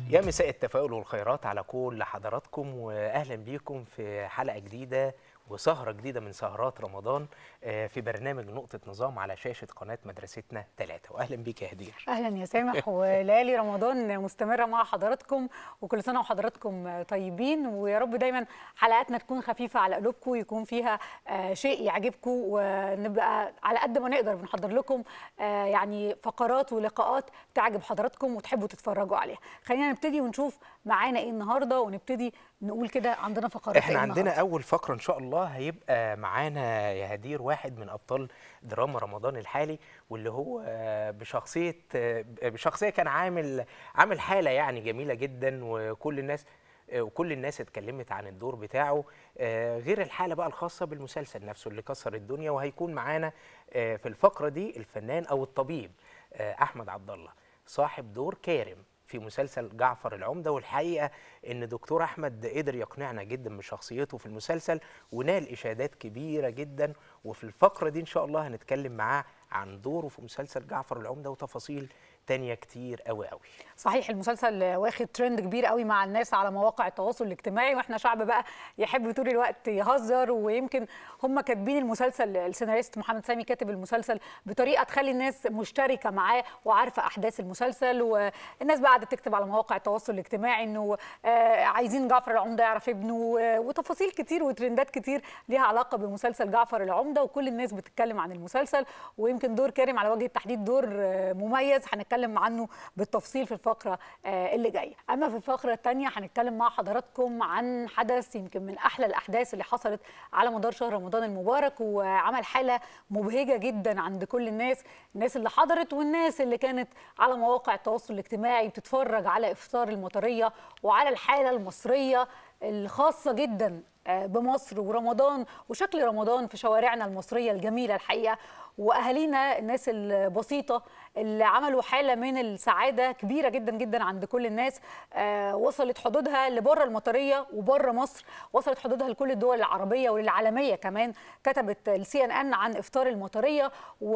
يا مساء التفاؤل والخيرات على كل حضراتكم واهلا بيكم في حلقه جديده وسهره جديده من سهرات رمضان آه، في برنامج نقطه نظام على شاشه قناه مدرستنا ثلاثة واهلا بيك يا هدير اهلا يا سامح وليالي رمضان مستمره مع حضراتكم وكل سنه وحضراتكم طيبين ويا رب دايما حلقاتنا تكون خفيفه على قلوبكم يكون فيها آه، شيء يعجبكم ونبقى على قد ما نقدر بنحضر لكم آه، يعني فقرات ولقاءات تعجب حضراتكم وتحبوا تتفرجوا عليها خلينا نبتدي ونشوف معانا ايه النهارده ونبتدي نقول كده عندنا فقرات احنا إيه عندنا النهاردة. اول فقره ان شاء الله هيبقى معانا يا هدير واحد من ابطال دراما رمضان الحالي واللي هو آه، بشخصيه آه، بشخصيه كان عامل عامل حاله يعني جميله جدا وكل الناس آه، وكل الناس اتكلمت عن الدور بتاعه آه، غير الحاله بقى الخاصه بالمسلسل نفسه اللي كسر الدنيا وهيكون معانا آه، في الفقره دي الفنان او الطبيب آه، احمد عبد الله صاحب دور كارم في مسلسل جعفر العمدة والحقيقة إن دكتور أحمد قدر يقنعنا جدا بشخصيته في المسلسل ونال إشادات كبيرة جدا وفي الفقرة دي إن شاء الله هنتكلم معاه عن دوره في مسلسل جعفر العمدة وتفاصيل تانية كتير قوي قوي صحيح المسلسل واخد ترند كبير قوي مع الناس على مواقع التواصل الاجتماعي واحنا شعب بقى يحب طول الوقت يهزر ويمكن هم كاتبين المسلسل السيناريست محمد سامي كاتب المسلسل بطريقه تخلي الناس مشتركه معاه وعارفه احداث المسلسل والناس بقى قاعده تكتب على مواقع التواصل الاجتماعي انه آه، عايزين جعفر العمده يعرف ابنه آه، وتفاصيل كتير وترندات كتير ليها علاقه بمسلسل جعفر العمده وكل الناس بتتكلم عن المسلسل ويمكن دور كريم على وجه التحديد دور آه، مميز هنتكلم عنه بالتفصيل في الفقره آه، اللي جايه اما في الفقره الثانيه هنتكلم مع حضراتكم عن حدث يمكن من احلى الاحداث اللي حصلت على مدار شهر رمضان المبارك وعمل حاله مبهجه جدا عند كل الناس الناس اللي حضرت والناس اللي كانت على مواقع التواصل الاجتماعي بتتفرج على افطار المطريه وعلى الحاله المصريه الخاصه جدا آه، بمصر ورمضان وشكل رمضان في شوارعنا المصريه الجميله الحقيقه واهالينا الناس البسيطه اللي عملوا حاله من السعاده كبيره جدا جدا عند كل الناس آه، وصلت حدودها لبره المطريه وبره مصر وصلت حدودها لكل الدول العربيه وللعالميه كمان كتبت السي ان ان عن افطار المطريه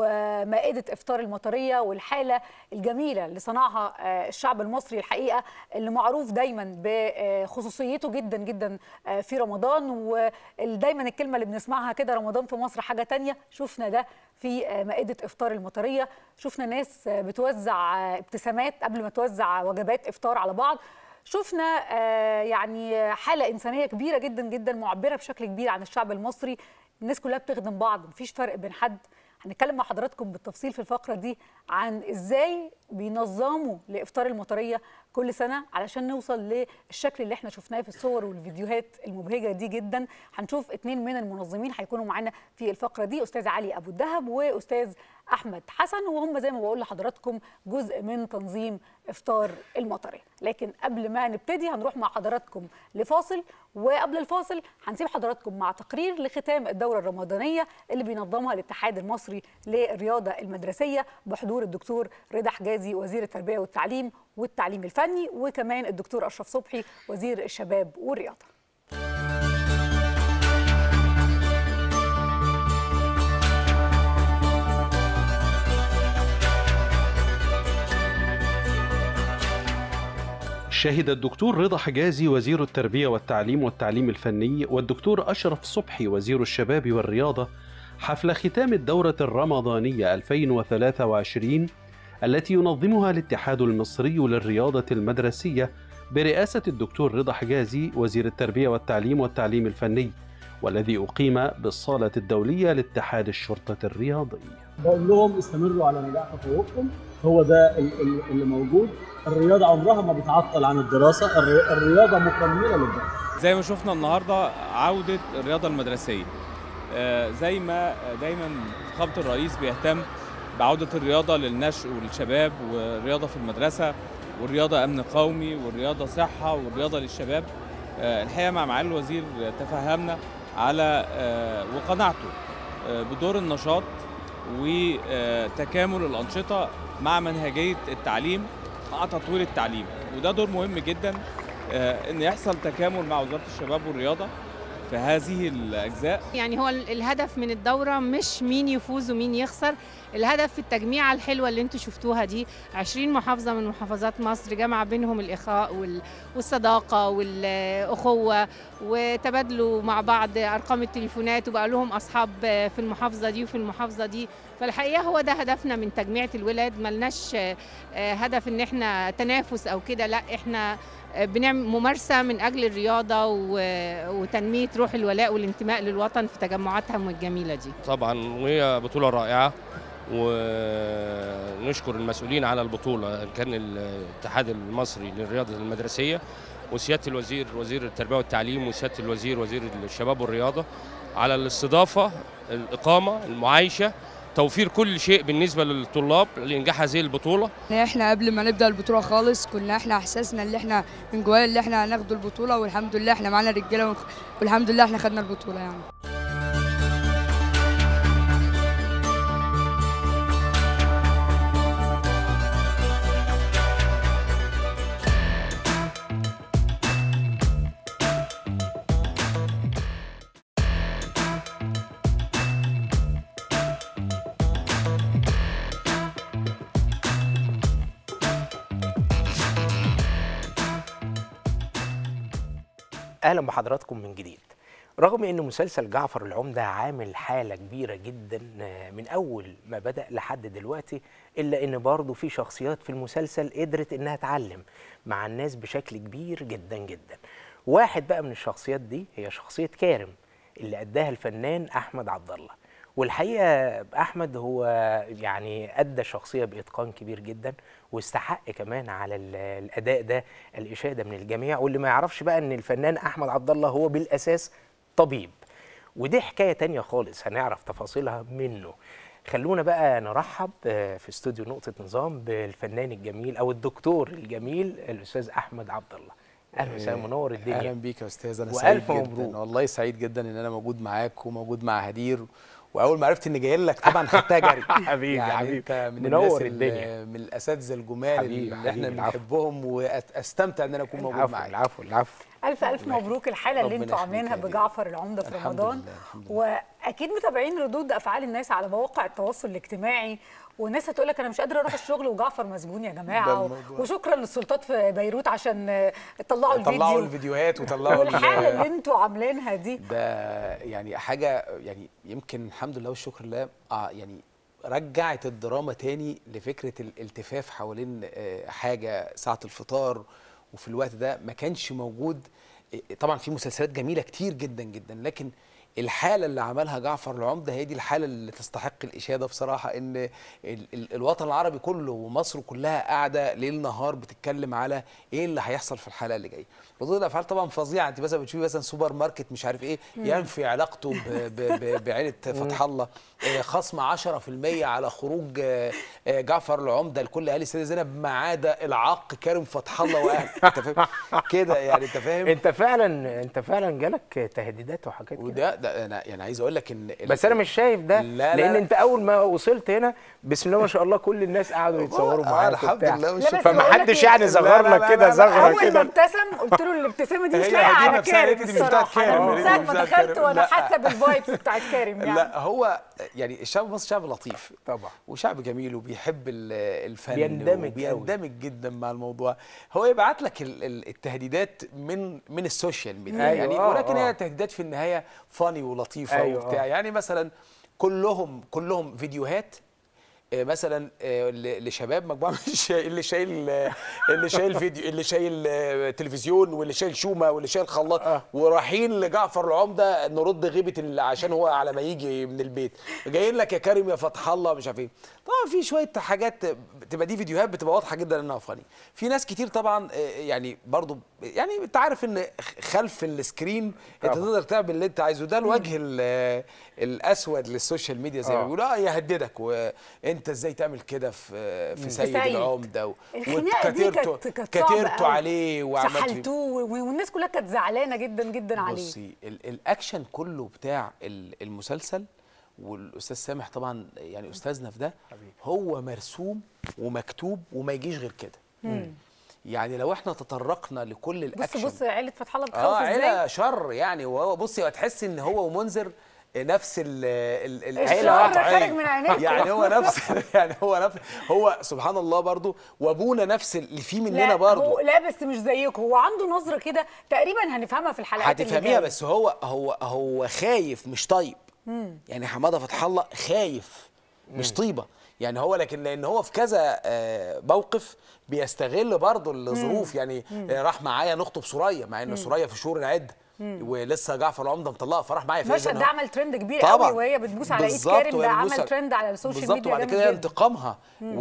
ومائده افطار المطريه والحاله الجميله اللي صنعها آه، الشعب المصري الحقيقه اللي معروف دايما بخصوصيته جدا جدا آه، في رمضان ودايما الكلمه اللي بنسمعها كده رمضان في مصر حاجه تانية شفنا ده في آه، مائده افطار المطريه شفنا ناس آه، بتوزع آه، ابتسامات قبل ما توزع وجبات افطار على بعض شفنا آه، يعني حاله انسانيه كبيره جدا جدا معبره بشكل كبير عن الشعب المصري الناس كلها بتخدم بعض مفيش فرق بين حد هنتكلم مع حضراتكم بالتفصيل في الفقره دي عن ازاي بينظموا لافطار المطريه كل سنه علشان نوصل للشكل اللي احنا شفناه في الصور والفيديوهات المبهجه دي جدا هنشوف اتنين من المنظمين هيكونوا معانا في الفقره دي استاذ علي ابو الدهب واستاذ احمد حسن وهم زي ما بقول لحضراتكم جزء من تنظيم افطار المطريه لكن قبل ما نبتدي هنروح مع حضراتكم لفاصل وقبل الفاصل هنسيب حضراتكم مع تقرير لختام الدوره الرمضانيه اللي بينظمها الاتحاد المصري للرياضه المدرسيه بحضور الدكتور رضا حجازي وزير التربيه والتعليم والتعليم الفني وكمان الدكتور اشرف صبحي وزير الشباب والرياضه شهد الدكتور رضا حجازي وزير التربية والتعليم والتعليم الفني والدكتور أشرف صبحي وزير الشباب والرياضة حفل ختام الدورة الرمضانية 2023 التي ينظمها الاتحاد المصري للرياضة المدرسية برئاسة الدكتور رضا حجازي وزير التربية والتعليم والتعليم الفني والذي أقيم بالصالة الدولية لاتحاد الشرطة الرياضي بقول لهم استمروا على نجاح تفوقكم هو ده ال- ال- اللي موجود الرياضه عمرها ما بتعطل عن الدراسه الر- الرياضه مكمله للدراسه زي ما شفنا النهارده عودة الرياضة المدرسية آه، زي ما دايما فخامة الرئيس بيهتم بعودة الرياضة للنشء والشباب والرياضة في المدرسة والرياضة أمن قومي والرياضة صحة والرياضة للشباب آه، الحقيقة مع معالي الوزير تفهمنا على آه، وقناعته آه، بدور النشاط وتكامل الأنشطة مع منهجية التعليم مع تطوير التعليم وده دور مهم جدا آه، ان يحصل تكامل مع وزاره الشباب والرياضه في هذه الاجزاء يعني هو ال- الهدف من الدورة مش مين يفوز ومين يخسر الهدف في التجميعة الحلوة اللي انتوا شفتوها دي 20 محافظة من محافظات مصر جمع بينهم الإخاء وال- والصداقة والأخوة وتبادلوا مع بعض أرقام التليفونات وبقى لهم أصحاب في المحافظة دي وفي المحافظة دي فالحقيقة هو ده هدفنا من تجميعة الولاد ملناش آه، هدف ان احنا تنافس او كده لا احنا بنعمل ممارسة من أجل الرياضة و- وتنمية روح الولاء والانتماء للوطن في تجمعاتهم الجميلة دي طبعا وهي بطولة رائعة ونشكر المسؤولين على البطولة كان الاتحاد المصري للرياضة المدرسية وسيادة الوزير وزير التربية والتعليم وسيادة الوزير وزير الشباب والرياضة على الاستضافة الإقامة المعايشة توفير كل شيء بالنسبة للطلاب لإنجاح هذه البطولة احنا قبل ما نبدا البطوله خالص كنا احنا احساسنا اللي احنا من جوايا اللي احنا هناخد البطوله والحمد لله احنا معانا رجاله ونخ- والحمد لله احنا خدنا البطوله يعني اهلا بحضراتكم من جديد رغم ان مسلسل جعفر العمده عامل حاله كبيره جدا آه، من اول ما بدا لحد دلوقتي الا ان برضه في شخصيات في المسلسل قدرت انها تعلم مع الناس بشكل كبير جدا جدا واحد بقى من الشخصيات دي هي شخصيه كارم اللي اداها الفنان احمد عبد الله والحقيقه احمد هو يعني ادى الشخصيه باتقان كبير جدا واستحق كمان على ال- الاداء ده الاشاده من الجميع واللي ما يعرفش بقى ان الفنان احمد عبد الله هو بالاساس طبيب ودي حكايه تانية خالص هنعرف تفاصيلها منه خلونا بقى نرحب آه، في استوديو نقطه نظام بالفنان الجميل او الدكتور الجميل الاستاذ احمد عبد الله اهلا وسهلا منور الدنيا اهلا بيك يا استاذ انا وألف سعيد مبروك. جدا والله سعيد جدا ان انا موجود معاك وموجود مع هدير واول ما عرفت اني جاي لك طبعا خدتها جري حبيبي، يعني حبيبي. انت من منور الناس ال- الدنيا. من الاساتذه الجمال حبيبي، اللي حبيبي، احنا العفو. بنحبهم واستمتع ان انا اكون موجود العفو معاك العفو العفو الف الف مبروك الحاله اللي ربنا انتوا يخليك عاملينها يا بيه. بجعفر العمده في الحمد رمضان لله، الحمد لله. واكيد متابعين ردود افعال الناس على مواقع التواصل الاجتماعي والناس هتقول لك انا مش قادره اروح الشغل وجعفر مسجون يا ده جماعه و- الموضوع. وشكرا للسلطات في بيروت عشان آه، طلعوا الفيديو طلعوا الفيديوهات وطلعوا ال- والحاله اللي انتوا عاملينها دي ده يعني حاجه يعني يمكن الحمد لله والشكر لله آه يعني رجعت الدراما تاني لفكره الالتفاف حوالين آه، حاجه ساعه الفطار وفي الوقت ده ما كانش موجود آه، طبعا في مسلسلات جميله كتير جدا جدا لكن الحاله اللي عملها جعفر العمده هي دي الحاله اللي تستحق الاشاده بصراحه ان ال ال الوطن العربي كله ومصر كلها قاعده ليل نهار بتتكلم على ايه اللي هيحصل في الحلقه اللي جايه ردود الافعال طبعا فظيعه انت مثلا بتشوفي مثلا سوبر ماركت مش عارف ايه ينفي علاقته ب- ب- ب- بعيله فتح الله آه، خصم 10% على خروج آه، آه، جعفر العمده لكل اهالي السيده زينب ما عدا العاق كريم فتح الله واهله انت فاهم كده يعني انت فاهم انت فعلا انت فعلا جالك تهديدات وحاجات كده وده ده انا يعني عايز اقول لك ان ال- بس انا مش شايف ده لا، لا، لان لا. انت اول ما وصلت هنا بسم الله ما شاء الله كل الناس قعدوا يتصوروا آه، معاك الحمد وبتاع. لله لا، والشكر بس فما بقول لك حدش إيه؟ يعني لا، زغر لا، لك لا، كده لا، زغره اول ما كده ابتسم قلت له الابتسامه دي مش هي لايقه دي على نفسها، هي كارم دي مش بتاعت الصراحه كارم، انا هي من دي ساعه مش ما بتاعت دخلت كارم. وانا لا. حاسه بالفايبس بتاعت كارم يعني لا هو يعني الشعب المصري شعب لطيف طبعا وشعب جميل وبيحب ال- الفن بيندمج أوي. وبيندمج جدا مع الموضوع هو يبعت لك ال- ال- التهديدات من من السوشيال ميديا أيوة، يعني آه، ولكن آه. هي تهديدات في النهايه فاني ولطيفه أيوة، وبتاع آه. يعني مثلا كلهم كلهم فيديوهات آه، مثلا آه، ل- لشباب مجموعه من الشا- اللي شايل آه، اللي شايل فيديو اللي شايل آه، تلفزيون واللي شايل شومه واللي شايل خلاط آه. ورايحين لجعفر العمده نرد غيبه ال- عشان هو على ما يجي من البيت جايين لك يا كريم يا فتح الله مش عارف ايه طبعا في شويه حاجات بتبقى دي فيديوهات بتبقى واضحه جدا انها فاني في ناس كتير طبعا آه، يعني برضو يعني انت عارف ان خلف السكرين انت طبعا. تقدر تعمل اللي انت عايزه ده الوجه ال- الاسود للسوشيال ميديا زي ما آه. بيقولوا اه يهددك وانت ازاي تعمل كده في في سيد سيد. العمده و- الخناقه دي وكترته- كانت كانت صعبه كترته قوي. عليه وعملت فيه- سحلتوه والناس كلها كانت زعلانه جدا جدا عليه بصي ال- الاكشن كله بتاع ال- المسلسل والاستاذ سامح طبعا يعني استاذنا في ده هو مرسوم ومكتوب وما يجيش غير كده يعني لو احنا تطرقنا لكل بص الاكشن بص عيله فتح الله اه بتخوف ازاي عيله شر يعني وهو بصي هتحس ان هو ومنذر نفس ال ال الشر العيله واحدة. خارج من عينيكم. يعني هو نفس يعني هو نفس هو سبحان الله برضو وابونا نفس اللي فيه مننا لا برضو هو لا بس مش زيكم هو عنده نظره كده تقريبا هنفهمها في الحلقات اللي هتفهميها جاية. بس هو هو هو خايف مش طيب يعني حماده فتح الله خايف مش طيبه يعني هو لكن لان هو في كذا آه، موقف بيستغل برضه الظروف يعني آه، راح معايا نخطب سوريا مع ان سوريا في شهور العده ولسه جعفر العمده مطلقها فراح معايا فاذا المشهد هو- ده عمل ترند كبير طبعا قوي وهي بتبوس على ايد بالظبط، كارم وهي ده بتبوس عمل على- ترند على السوشيال بالظبط ميديا وبعد جامد كده جدا. انتقامها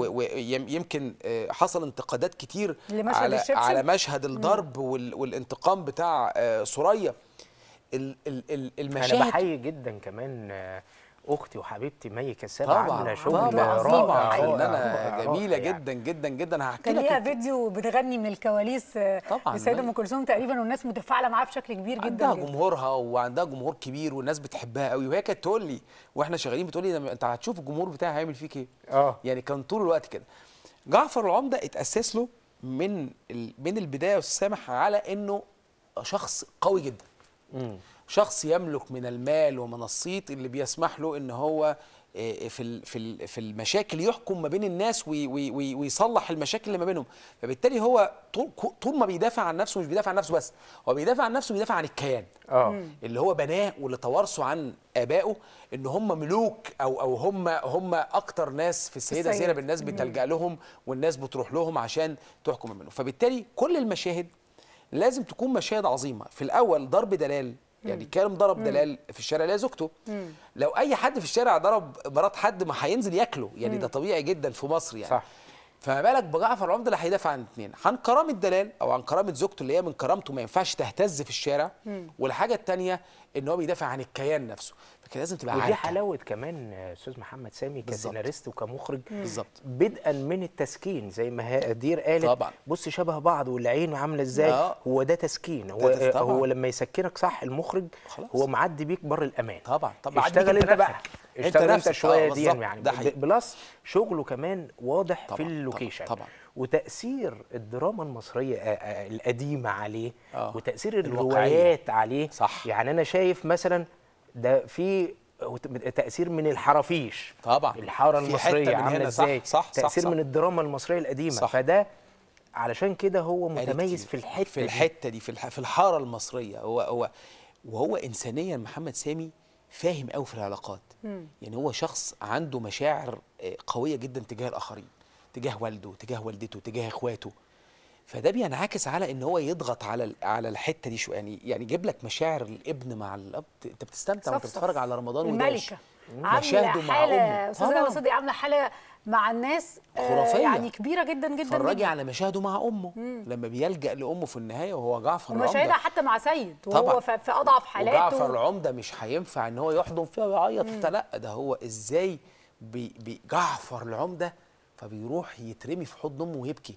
ويمكن حصل انتقادات كتير لمشهد على الشبشب؟ على مشهد الضرب وال- والانتقام بتاع آه، سوريا ال- ال- ال- انا المشاهد بحيي جدا كمان آه، اختي وحبيبتي مي كسابه طبعا عامله شغل طبعا رائع طبعا رائع، فنانه رائع جميله يعني. جدا جدا جدا هحكي كان ليها لك فيديو بتغني من الكواليس آه، طبعاً. لسيدة ام كلثوم تقريبا والناس متفاعله معاها بشكل كبير جدا عندها جدا جمهورها وعندها جمهور كبير والناس بتحبها قوي وهي كانت تقول لي واحنا شغالين بتقول لي لما انت هتشوف الجمهور بتاعي هيعمل فيك ايه اه يعني كان طول الوقت كده جعفر العمده اتاسس له من ال... من البدايه يا استاذ سامح على انه شخص قوي جدا مم. شخص يملك من المال ومن الصيت اللي بيسمح له ان هو آه، في ال- في ال- في المشاكل يحكم ما بين الناس وي- وي- وي- ويصلح المشاكل اللي ما بينهم فبالتالي هو طول طول ما بيدافع عن نفسه مش بيدافع عن نفسه بس هو بيدافع عن نفسه بيدافع عن الكيان اه اللي هو بناه واللي توارثه عن ابائه ان هم ملوك او او هم هم اكتر ناس في السيده السيد. زينب الناس بتلجا لهم والناس بتروح لهم عشان تحكم منه فبالتالي كل المشاهد لازم تكون مشاهد عظيمه في الاول ضرب دلال يعني كارم ضرب دلال في الشارع اللي هي زوجته لو اي حد في الشارع ضرب مرات حد ما هينزل ياكله يعني ده طبيعي جدا في مصر يعني صح. فما بالك بجعفر العمده اللي هيدافع عن الاثنين عن كرامه دلال او عن كرامه زوجته اللي هي من كرامته ما ينفعش تهتز في الشارع والحاجه الثانيه ان هو بيدافع عن الكيان نفسه فكان لازم تبقى ودي عارفه حلاوه كمان آه، استاذ محمد سامي بالظبط. كسيناريست وكمخرج بالظبط. بدءا من التسكين زي ما هدير قالت طبعا. بص شبه بعض والعين عامله ازاي آه. هو ده تسكين هو ده تس- آه، طبعا. هو لما يسكنك صح المخرج خلاص. هو معدي بيك بر الامان طبعا طبعا اشتغل انت بقى انت اشتغل انت نفسك شويه آه، دي بالظبط. يعني ده حقيقي. بلس شغله كمان واضح طبعاً، في طبعاً، اللوكيشن طبعاً. وتاثير الدراما المصريه آه، آه، القديمه عليه آه. وتاثير الواقعية. الروايات عليه صح. يعني انا شايف مثلا ده في تاثير من الحرافيش طبعاً. الحاره في حتة المصريه من عامله هنا، صح، ازاي صح، صح، تاثير صح. من الدراما المصريه القديمه صح. فده علشان كده هو قال متميز كتير. في الحته في دي. الحته دي في الح- في الحاره المصريه هو هو وهو انسانيا محمد سامي فاهم قوي في العلاقات يعني هو شخص عنده مشاعر آه، قويه جدا تجاه الاخرين تجاه والده تجاه والدته تجاه اخواته فده بينعكس على ان هو يضغط على ال- على الحته دي شويه يعني يعني يجيب لك مشاعر الابن مع الاب ت- انت بتستمتع وانت صفصف. بتتفرج على رمضان وداش الملكه مشاهده عامله مع حاله امه استاذه طبعاً. هلا صدقي عامله حاله مع الناس آه، خرافية. يعني كبيره جدا جدا اتفرجي جدا على مشاهده مع امه لما بيلجا لامه في النهايه وهو جعفر ومشاهدها العمده حتى مع سيد طبعاً. وهو في في اضعف حالاته وجعفر العمده مش هينفع ان هو يحضن فيها ويعيط فيها لا ده هو ازاي بي بي جعفر العمده فبيروح يترمي في حضن امه ويبكي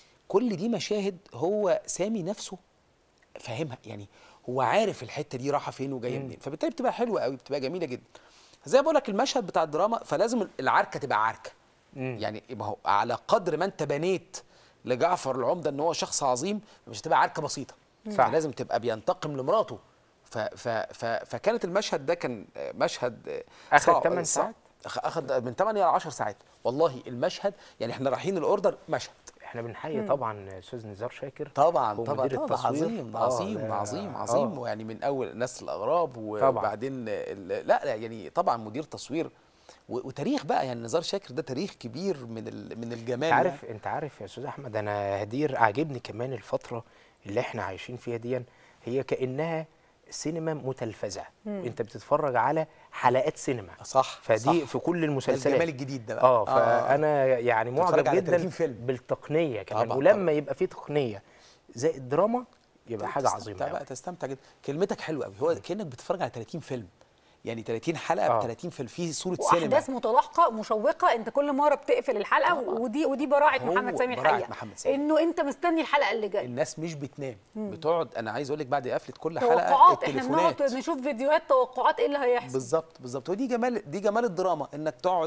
كل دي مشاهد هو سامي نفسه فاهمها يعني هو عارف الحته دي رايحه فين وجايه منين فبالتالي بتبقى حلوه قوي بتبقى جميله جدا زي ما بقول لك المشهد بتاع الدراما فلازم العركه تبقى عركه يعني ما هو على قدر ما انت بنيت لجعفر العمده ان هو شخص عظيم مش هتبقى عركه بسيطه صح. لازم تبقى بينتقم لمراته ف ف ف فكانت المشهد ده كان مشهد أخد صعب- 8 صعب. ساعات؟ أخ- اخد من 8 ل 10 ساعات والله المشهد يعني احنا رايحين الاوردر مشهد احنا بنحيي طبعا استاذ نزار شاكر طبعا هو طبعا مدير طبعا التصوير. عظيم آه، عظيم لا، عظيم آه. عظيم ويعني من اول نسل الاغراب وبعدين ال- لا لا يعني طبعا مدير تصوير و- وتاريخ بقى يعني نزار شاكر ده تاريخ كبير من ال- من الجمال انت عارف انت عارف يا استاذ احمد انا هدير عاجبني كمان الفتره اللي احنا عايشين فيها دي هي كانها سينما متلفزه انت بتتفرج على حلقات سينما صح فدي صح. في كل ده المسلسلات الجمال الجديد ده بقى اه فانا يعني تتفرج معجب على جدا 30 فيلم. بالتقنيه كمان طبعاً، ولما طبعاً. يبقى في تقنيه زي الدراما يبقى حاجه تستمتع عظيمه بقى أوي. تستمتع جدا كلمتك حلوه قوي هو كانك بتتفرج على 30 فيلم يعني 30 حلقه آه. ب 30 فيلم في صوره سينما واحداث متلاحقه مشوقه انت كل مره بتقفل الحلقه طبعاً. ودي ودي براعه هو محمد سامي براعة الحقيقه محمد سامي. انه انت مستني الحلقه اللي جايه الناس مش بتنام بتقعد انا عايز اقول لك بعد قفله كل حلقه توقعات احنا بنقعد التليفونات نشوف فيديوهات توقعات ايه اللي هيحصل بالظبط بالظبط ودي جمال دي جمال الدراما انك تقعد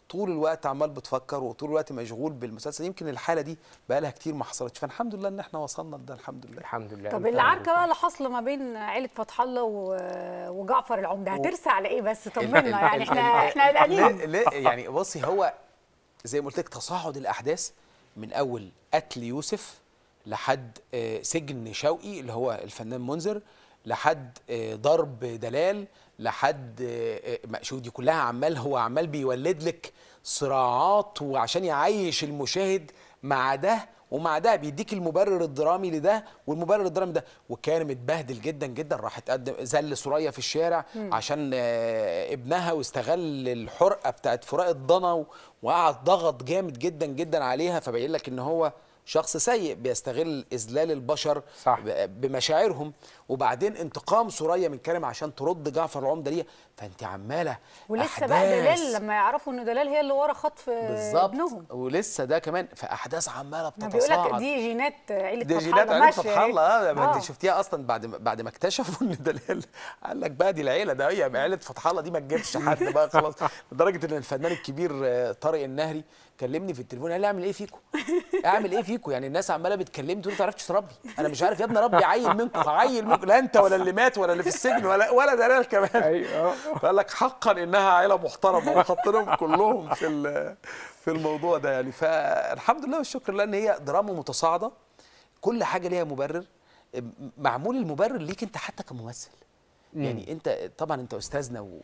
طول الوقت عمال بتفكر وطول الوقت مشغول بالمسلسل يمكن الحاله دي بقى لها كتير ما حصلتش فالحمد لله ان احنا وصلنا لده الحمد لله الحمد لله طب ألف العركه مبروك. بقى اللي حاصله ما بين عيله فتح الله و- وجعفر العمده هترسى على ايه بس طمنا يعني احنا احنا قلقانين لا لا يعني بصي هو زي ما قلت لك تصاعد الاحداث من اول قتل يوسف لحد آه، سجن شوقي اللي هو الفنان منذر لحد آه، ضرب دلال لحد آه، آه، شوف دي كلها عمال هو عمال بيولد لك صراعات وعشان يعيش المشاهد مع ده ومع ده بيديك المبرر الدرامي لده والمبرر الدرامي ده وكان متبهدل جدا جدا راح اتقدم زل سوريا في الشارع عشان آه، ابنها واستغل الحرقه بتاعت فراق الضنا و- وقعد ضغط جامد جدا جدا عليها فبين لك ان هو شخص سيء بيستغل اذلال البشر صح. ب- بمشاعرهم وبعدين انتقام سوريا من كريم عشان ترد جعفر العمده ليها فانت عماله ولسه بقى أحداث. دلال لما يعرفوا ان دلال هي اللي ورا خطف بالظبط ابنهم ولسه ده كمان في احداث عماله ما بيقول بتتصاعد لك دي جينات عيله دي فتح جينات الله عيله ماشية فتح أهي. الله اه ما آه. انت شفتيها اصلا بعد ما بعد ما اكتشفوا ان دلال قال لك بقى دي العيله ده هي عيله فتح الله دي ما تجيبش حد بقى خلاص لدرجه ان الفنان الكبير آه، طارق النهري كلمني في التليفون قال لي اعمل ايه فيكم؟ اعمل ايه فيكم؟ يعني الناس عماله بتكلمني تقول لي ما تعرفش تربي انا مش عارف يا ابني اربي عيل منكم هعيل منكم لا انت ولا اللي مات ولا اللي في السجن ولا ولا دلال كمان ايوه فقال لك حقا انها عائله محترمه وحطيناهم كلهم في ال- في الموضوع ده يعني فالحمد لله والشكر لله ان هي دراما متصاعده كل حاجه ليها مبرر م- معمول المبرر ليك انت حتى كممثل يعني انت طبعا انت استاذنا و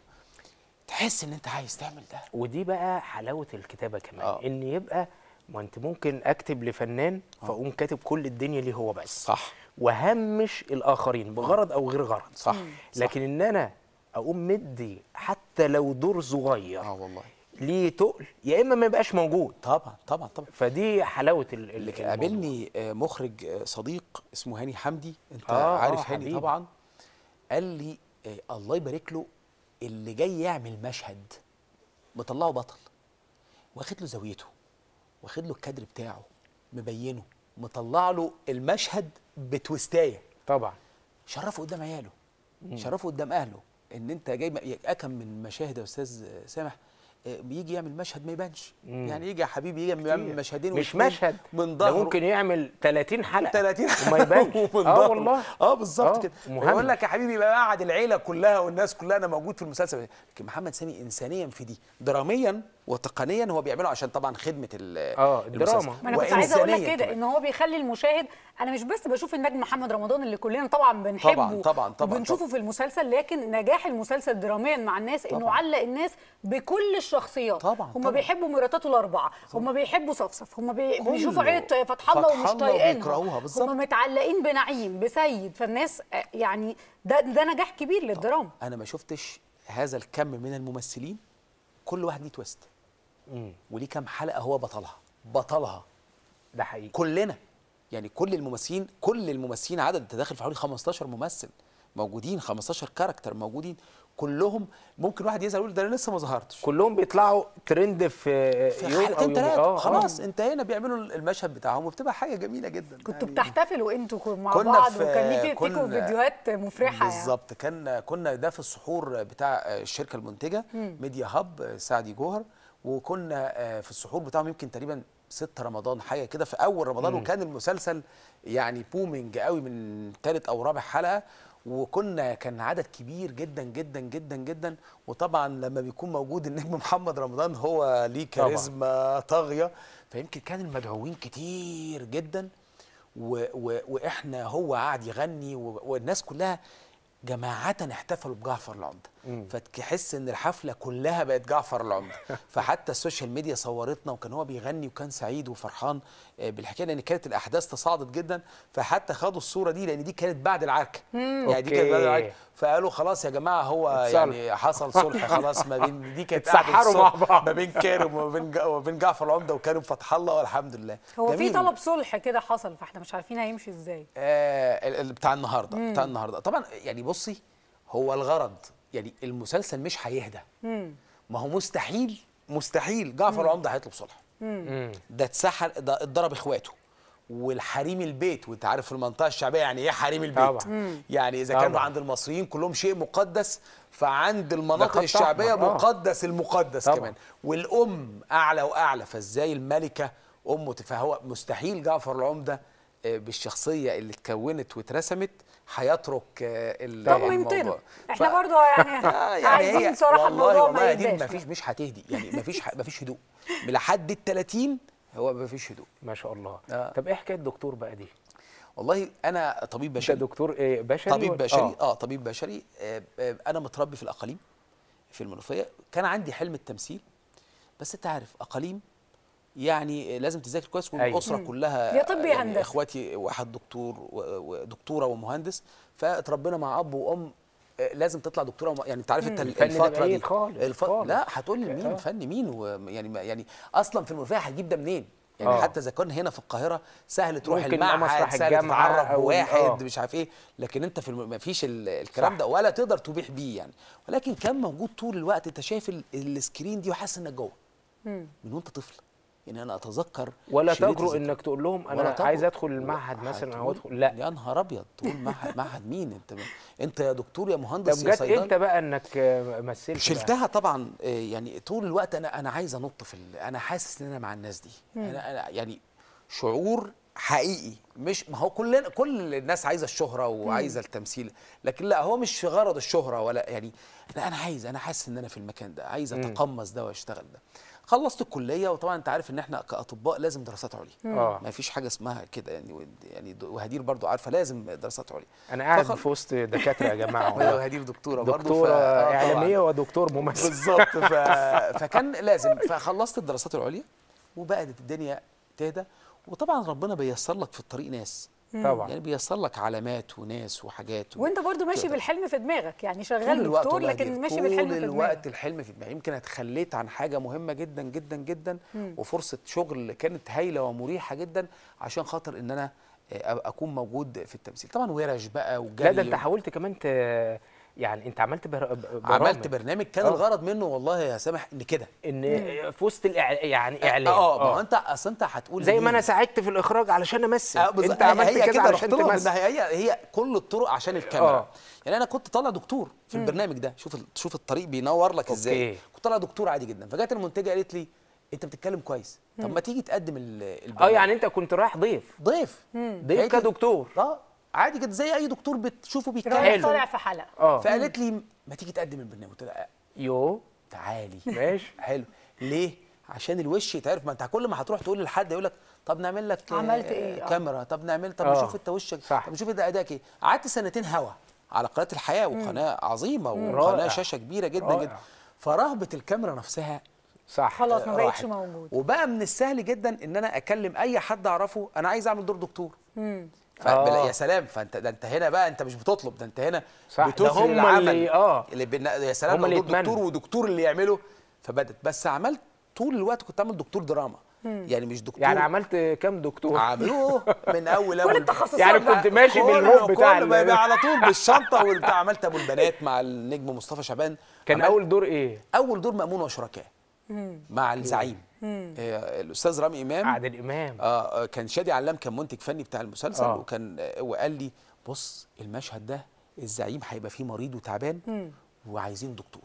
تحس ان انت عايز تعمل ده ودي بقى حلاوه الكتابه كمان آه. ان يبقى ما انت ممكن اكتب لفنان فاقوم كاتب كل الدنيا ليه هو بس صح وهمش الاخرين بغرض او غير غرض صح لكن ان انا اقوم مدي حتى لو دور صغير اه والله ليه تقل يا اما ما يبقاش موجود طبعا طبعا طبعا فدي حلاوه ال- ال- اللي الموضوع. قابلني آه، مخرج آه، صديق اسمه هاني حمدي انت آه، عارف آه، هاني حبيبي. طبعا قال لي آه، الله يبارك له اللي جاي يعمل مشهد مطلعه بطل واخد له زاويته واخد له الكادر بتاعه مبينه مطلع له المشهد بتويستايه طبعا شرفه قدام عياله شرفه قدام اهله ان انت جاي م- اكم من مشاهد يا استاذ سامح آه، بيجي يعمل مشهد ما يبانش مم. يعني يجي يا حبيبي يجي يعمل مشهدين مش واتنين مشهد من ده ظهره ممكن يعمل 30 حلقه 30 وما يبانش ومن اه ظهره. والله اه بالظبط آه، كده مهمش. يقول لك يا حبيبي بقى قعد العيله كلها والناس كلها انا موجود في المسلسل لكن محمد سامي انسانيا في دي دراميا وتقنيا هو بيعمله عشان طبعا خدمه ال- آه، المسلسل. الدراما. ما انا كنت عايزه اقول لك وإنسانياً كده كمان. ان هو بيخلي المشاهد انا مش بس بشوف النجم محمد رمضان اللي كلنا طبعا بنحبه طبعاً، طبعاً، طبعاً، وبنشوفه طبعاً. في المسلسل لكن نجاح المسلسل دراميا مع الناس انه طبعاً. علق الناس بكل الشخصيات طبعاً، هم طبعاً. بيحبوا مراتاته الاربعه هم بيحبوا صفصف هم بي... كله. بيشوفوا عيله فتح الله فتح ومش الله وبيكرهوها، طايقينها بالظبط. هم متعلقين بنعيم بسيد فالناس آه، يعني ده ده نجاح كبير للدراما انا ما شفتش هذا الكم من الممثلين كل واحد ليه تويست مم. وليه كام حلقه هو بطلها بطلها ده حقيقي كلنا يعني كل الممثلين كل الممثلين عدد انت داخل في حوالي 15 ممثل موجودين 15 كاركتر موجودين كلهم ممكن واحد يزعل يقول ده انا لسه ما ظهرتش كلهم بيطلعوا ترند في, في يوم او حلقتين يوم ثلاثه آه، آه. خلاص انتهينا بيعملوا المشهد بتاعهم وبتبقى حاجه جميله جدا كنتوا يعني بتحتفلوا انتوا مع كنا بعض في- وكان ليه في- فيكم كنا- فيديوهات مفرحه يعني بالظبط كان كنا ده في السحور بتاع الشركه المنتجه ميديا هاب سعدي جوهر وكنا آه، في السحور بتاعهم يمكن تقريبا 6 رمضان حاجه كده في اول رمضان وكان المسلسل يعني بومينج قوي من ثالث او رابع حلقه وكنا كان عدد كبير جدا جدا جدا جدا وطبعا لما بيكون موجود النجم محمد رمضان هو ليه طبعاً. كاريزما طاغيه فيمكن كان المدعوين كتير جدا و و واحنا هو قاعد يغني و والناس كلها جماعة احتفلوا بجعفر العمدة فتحس ان الحفلة كلها بقت جعفر العمدة فحتى السوشيال ميديا صورتنا وكان هو بيغني وكان سعيد وفرحان آه، بالحكاية لان كانت الاحداث تصاعدت جدا فحتى خدوا الصورة دي لان دي كانت بعد العركة يعني دي كانت بعد أوكي. العركة فقالوا خلاص يا جماعة هو اتصالح. يعني حصل صلح خلاص ما بين دي كانت اتسحروا قعدة مع صلح بعض. ما بين كارم وما بين جا- وما بين جعفر العمدة وكارم فتح الله والحمد لله هو في جميل. طلب صلح كده حصل فاحنا مش عارفين هيمشي ازاي آه ال- ال- بتاع النهارده بتاع النهارده طبعا يعني بصي هو الغرض يعني المسلسل مش هيهدى ما هو مستحيل مستحيل جعفر العمدة هيطلب صلح مم. ده اتسحر ده اتضرب اخواته والحريم البيت وانت عارف في المنطقه الشعبيه يعني ايه حريم البيت طبعا. يعني اذا طبعا. كانوا عند المصريين كلهم شيء مقدس فعند المناطق خط الشعبيه أحمر، آه. مقدس المقدس طبعا. كمان والام اعلى واعلى فازاي الملكه امه فهو مستحيل جعفر العمده آه، بالشخصيه اللي اتكونت واترسمت هيترك آه، ال- طمنتنا الموضوع احنا ف- برضو يعني, آه، يعني عايزين هي صراحه والله الموضوع والله ما يا دين يهداش مفيش مش هتهدي يعني مفيش ح- مفيش هدوء لحد ال 30 هو مفيش هدوء ما شاء الله آه. طب ايه حكايه الدكتور بقى دي والله انا طبيب انت بشري دكتور ايه بشري طبيب ولا- بشري آه. اه, طبيب بشري آه آه انا متربي في الاقاليم في المنوفيه كان عندي حلم التمثيل بس انت عارف اقاليم يعني لازم تذاكر كويس أيوة. والاسره مم. كلها يا طب يا يعني هندسة. اخواتي واحد دكتور و- ودكتوره ومهندس فاتربينا مع اب وام آه، لازم تطلع دكتوره وم- يعني انت عارف انت الفن ده الفتره بعيد دي خالص، الف... خالص. لا هتقول لي مين آه. فن مين ويعني ما- يعني اصلا في المنوفيه هتجيب ده منين يعني آه. حتى اذا كنا هنا في القاهره سهل تروح ممكن يبقى المعهد مسرح سهل الجامعة تتعرف أو ال- بواحد آه. مش عارف ايه لكن انت في الم... ما فيش ال... الكلام صح. ده ولا تقدر تبيح بيه يعني ولكن كان موجود طول الوقت انت شايف ال... السكرين دي وحاسس انك جوه من وانت طفل يعني انا اتذكر ولا شريط تجرؤ الذكرى. انك تقول لهم ولا انا تجرؤ. عايز ادخل المعهد مثلا او هتقول ادخل لا يا نهار ابيض تقول معهد معهد مين انت انت يا دكتور يا طب مهندس يا جت صيدلي امتى بقى انك آه، مثلت بقى؟ شلتها طبعا آه، يعني طول الوقت انا انا عايز انط في ال- انا حاسس ان انا مع الناس دي انا انا يعني شعور حقيقي مش ما هو كلنا كل الناس عايزه الشهره وعايزه التمثيل لكن لا هو مش غرض الشهره ولا يعني لا انا عايز انا حاسس ان انا في المكان ده عايز اتقمص ده واشتغل ده خلصت الكليه وطبعا انت عارف ان احنا كاطباء لازم دراسات عليا اه ما فيش حاجه اسمها كده يعني ود- يعني د- وهدير برضو عارفه لازم دراسات عليا انا قاعد فخل- في وسط دكاتره يا جماعه وهي والله. وهدير دكتوره برضو دكتوره ف- آه طبعاً. اعلاميه ودكتور ممثل بالظبط ف... فكان لازم فخلصت الدراسات العليا وبقت الدنيا تهدى وطبعا ربنا بيسر لك في الطريق ناس طبعا يعني بيسر لك علامات وناس وحاجات و... وانت برضو ماشي تقدر. بالحلم في دماغك يعني طول شغال الوقت دكتور والله لكن دي- ماشي طول بالحلم في الوقت دماغك الحلم في دماغي يمكن اتخليت عن حاجه مهمه جدا جدا جدا وفرصه شغل كانت هايله ومريحه جدا عشان خاطر ان انا آه، اكون موجود في التمثيل طبعا ورش بقى وجري لا ده انت حاولت كمان ت... يعني انت عملت بر... برامج عملت برنامج كان آه. الغرض منه والله يا سامح ان كده ان في وسط الإع... يعني اعلان اه ما هو انت اصل انت هتقول زي لمين؟ ما انا ساعدت في الاخراج علشان امثل آه بالظبط. انت عملت هي كده كده علشان رحت لهم تمثل إن هي هي كل الطرق عشان الكاميرا آه. يعني انا كنت طالع دكتور في البرنامج ده شوف ال- شوف الطريق بينور لك ازاي أوكي. كنت طالع دكتور عادي جدا فجت المنتجه قالت لي انت بتتكلم كويس طب ما تيجي تقدم ال- اه البرنامج يعني انت كنت رايح ضيف ضيف ضيف قالت لي- كدكتور اه عادي جدا زي اي دكتور بتشوفه رايح بيتكلم طالع في حلقه اه فقالت لي ما تيجي تقدم البرنامج قلت لها يو تعالي ماشي حلو ليه عشان الوش يتعرف ما انت كل ما هتروح تقول لحد يقول لك طب نعمل لك آه، عملت إيه؟ آه. كاميرا طب نعمل طب آه. نشوف انت وشك صح. طب نشوف ده ادائك ايه قعدت سنتين هوا على قناه الحياه وقناه عظيمه وقناه رائع. شاشه كبيره جدا رائع. جدا فرهبه الكاميرا نفسها صح خلاص ما آه، بقتش راحت. موجود وبقى من السهل جدا ان انا اكلم اي حد اعرفه انا عايز اعمل دور دكتور مم. فبلا آه. يا سلام فانت ده انت هنا بقى انت مش بتطلب ده انت هنا صح، ده بتثري هم العمل اللي- آه. اللي بينا... يا سلام هم لو اللي دور دكتور يتمنوا. ودكتور اللي يعمله فبدت بس عملت طول الوقت كنت عامل دكتور دراما يعني مش دكتور يعني عملت كام دكتور عملوه من اول كل اول التخصصات يعني بقى. كنت ماشي كله- بالهوب بتاع كله بقى ال- على طول بالشنطه والبتاع عملت ابو البنات مع النجم مصطفى شعبان كان عملت اول دور ايه اول دور مامون وشركاه مع الزعيم آه، الاستاذ رامي امام عادل امام آه آه، كان شادي علام كان منتج فني بتاع المسلسل آه. آه. وكان آه وقال لي بص المشهد ده الزعيم هيبقى فيه مريض وتعبان وعايزين دكتور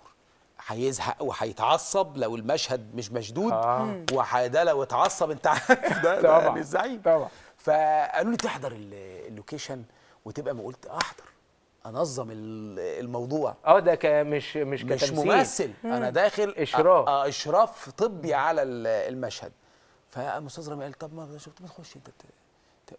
هيزهق وهيتعصب لو المشهد مش مشدود آه. وده لو اتعصب انت عارف ده, ده طبعا يعني الزعيم طبعا فقالوا لي تحضر ال- اللوكيشن وتبقى ما قلت احضر انظم ال- الموضوع اه ده ك- مش مش مش كتمثيل ممثل انا داخل إشراف. آه آه، اشراف طبي على ال- المشهد فقام استاذ رامي قال طب ما شفت ما تخش انت ت- ت-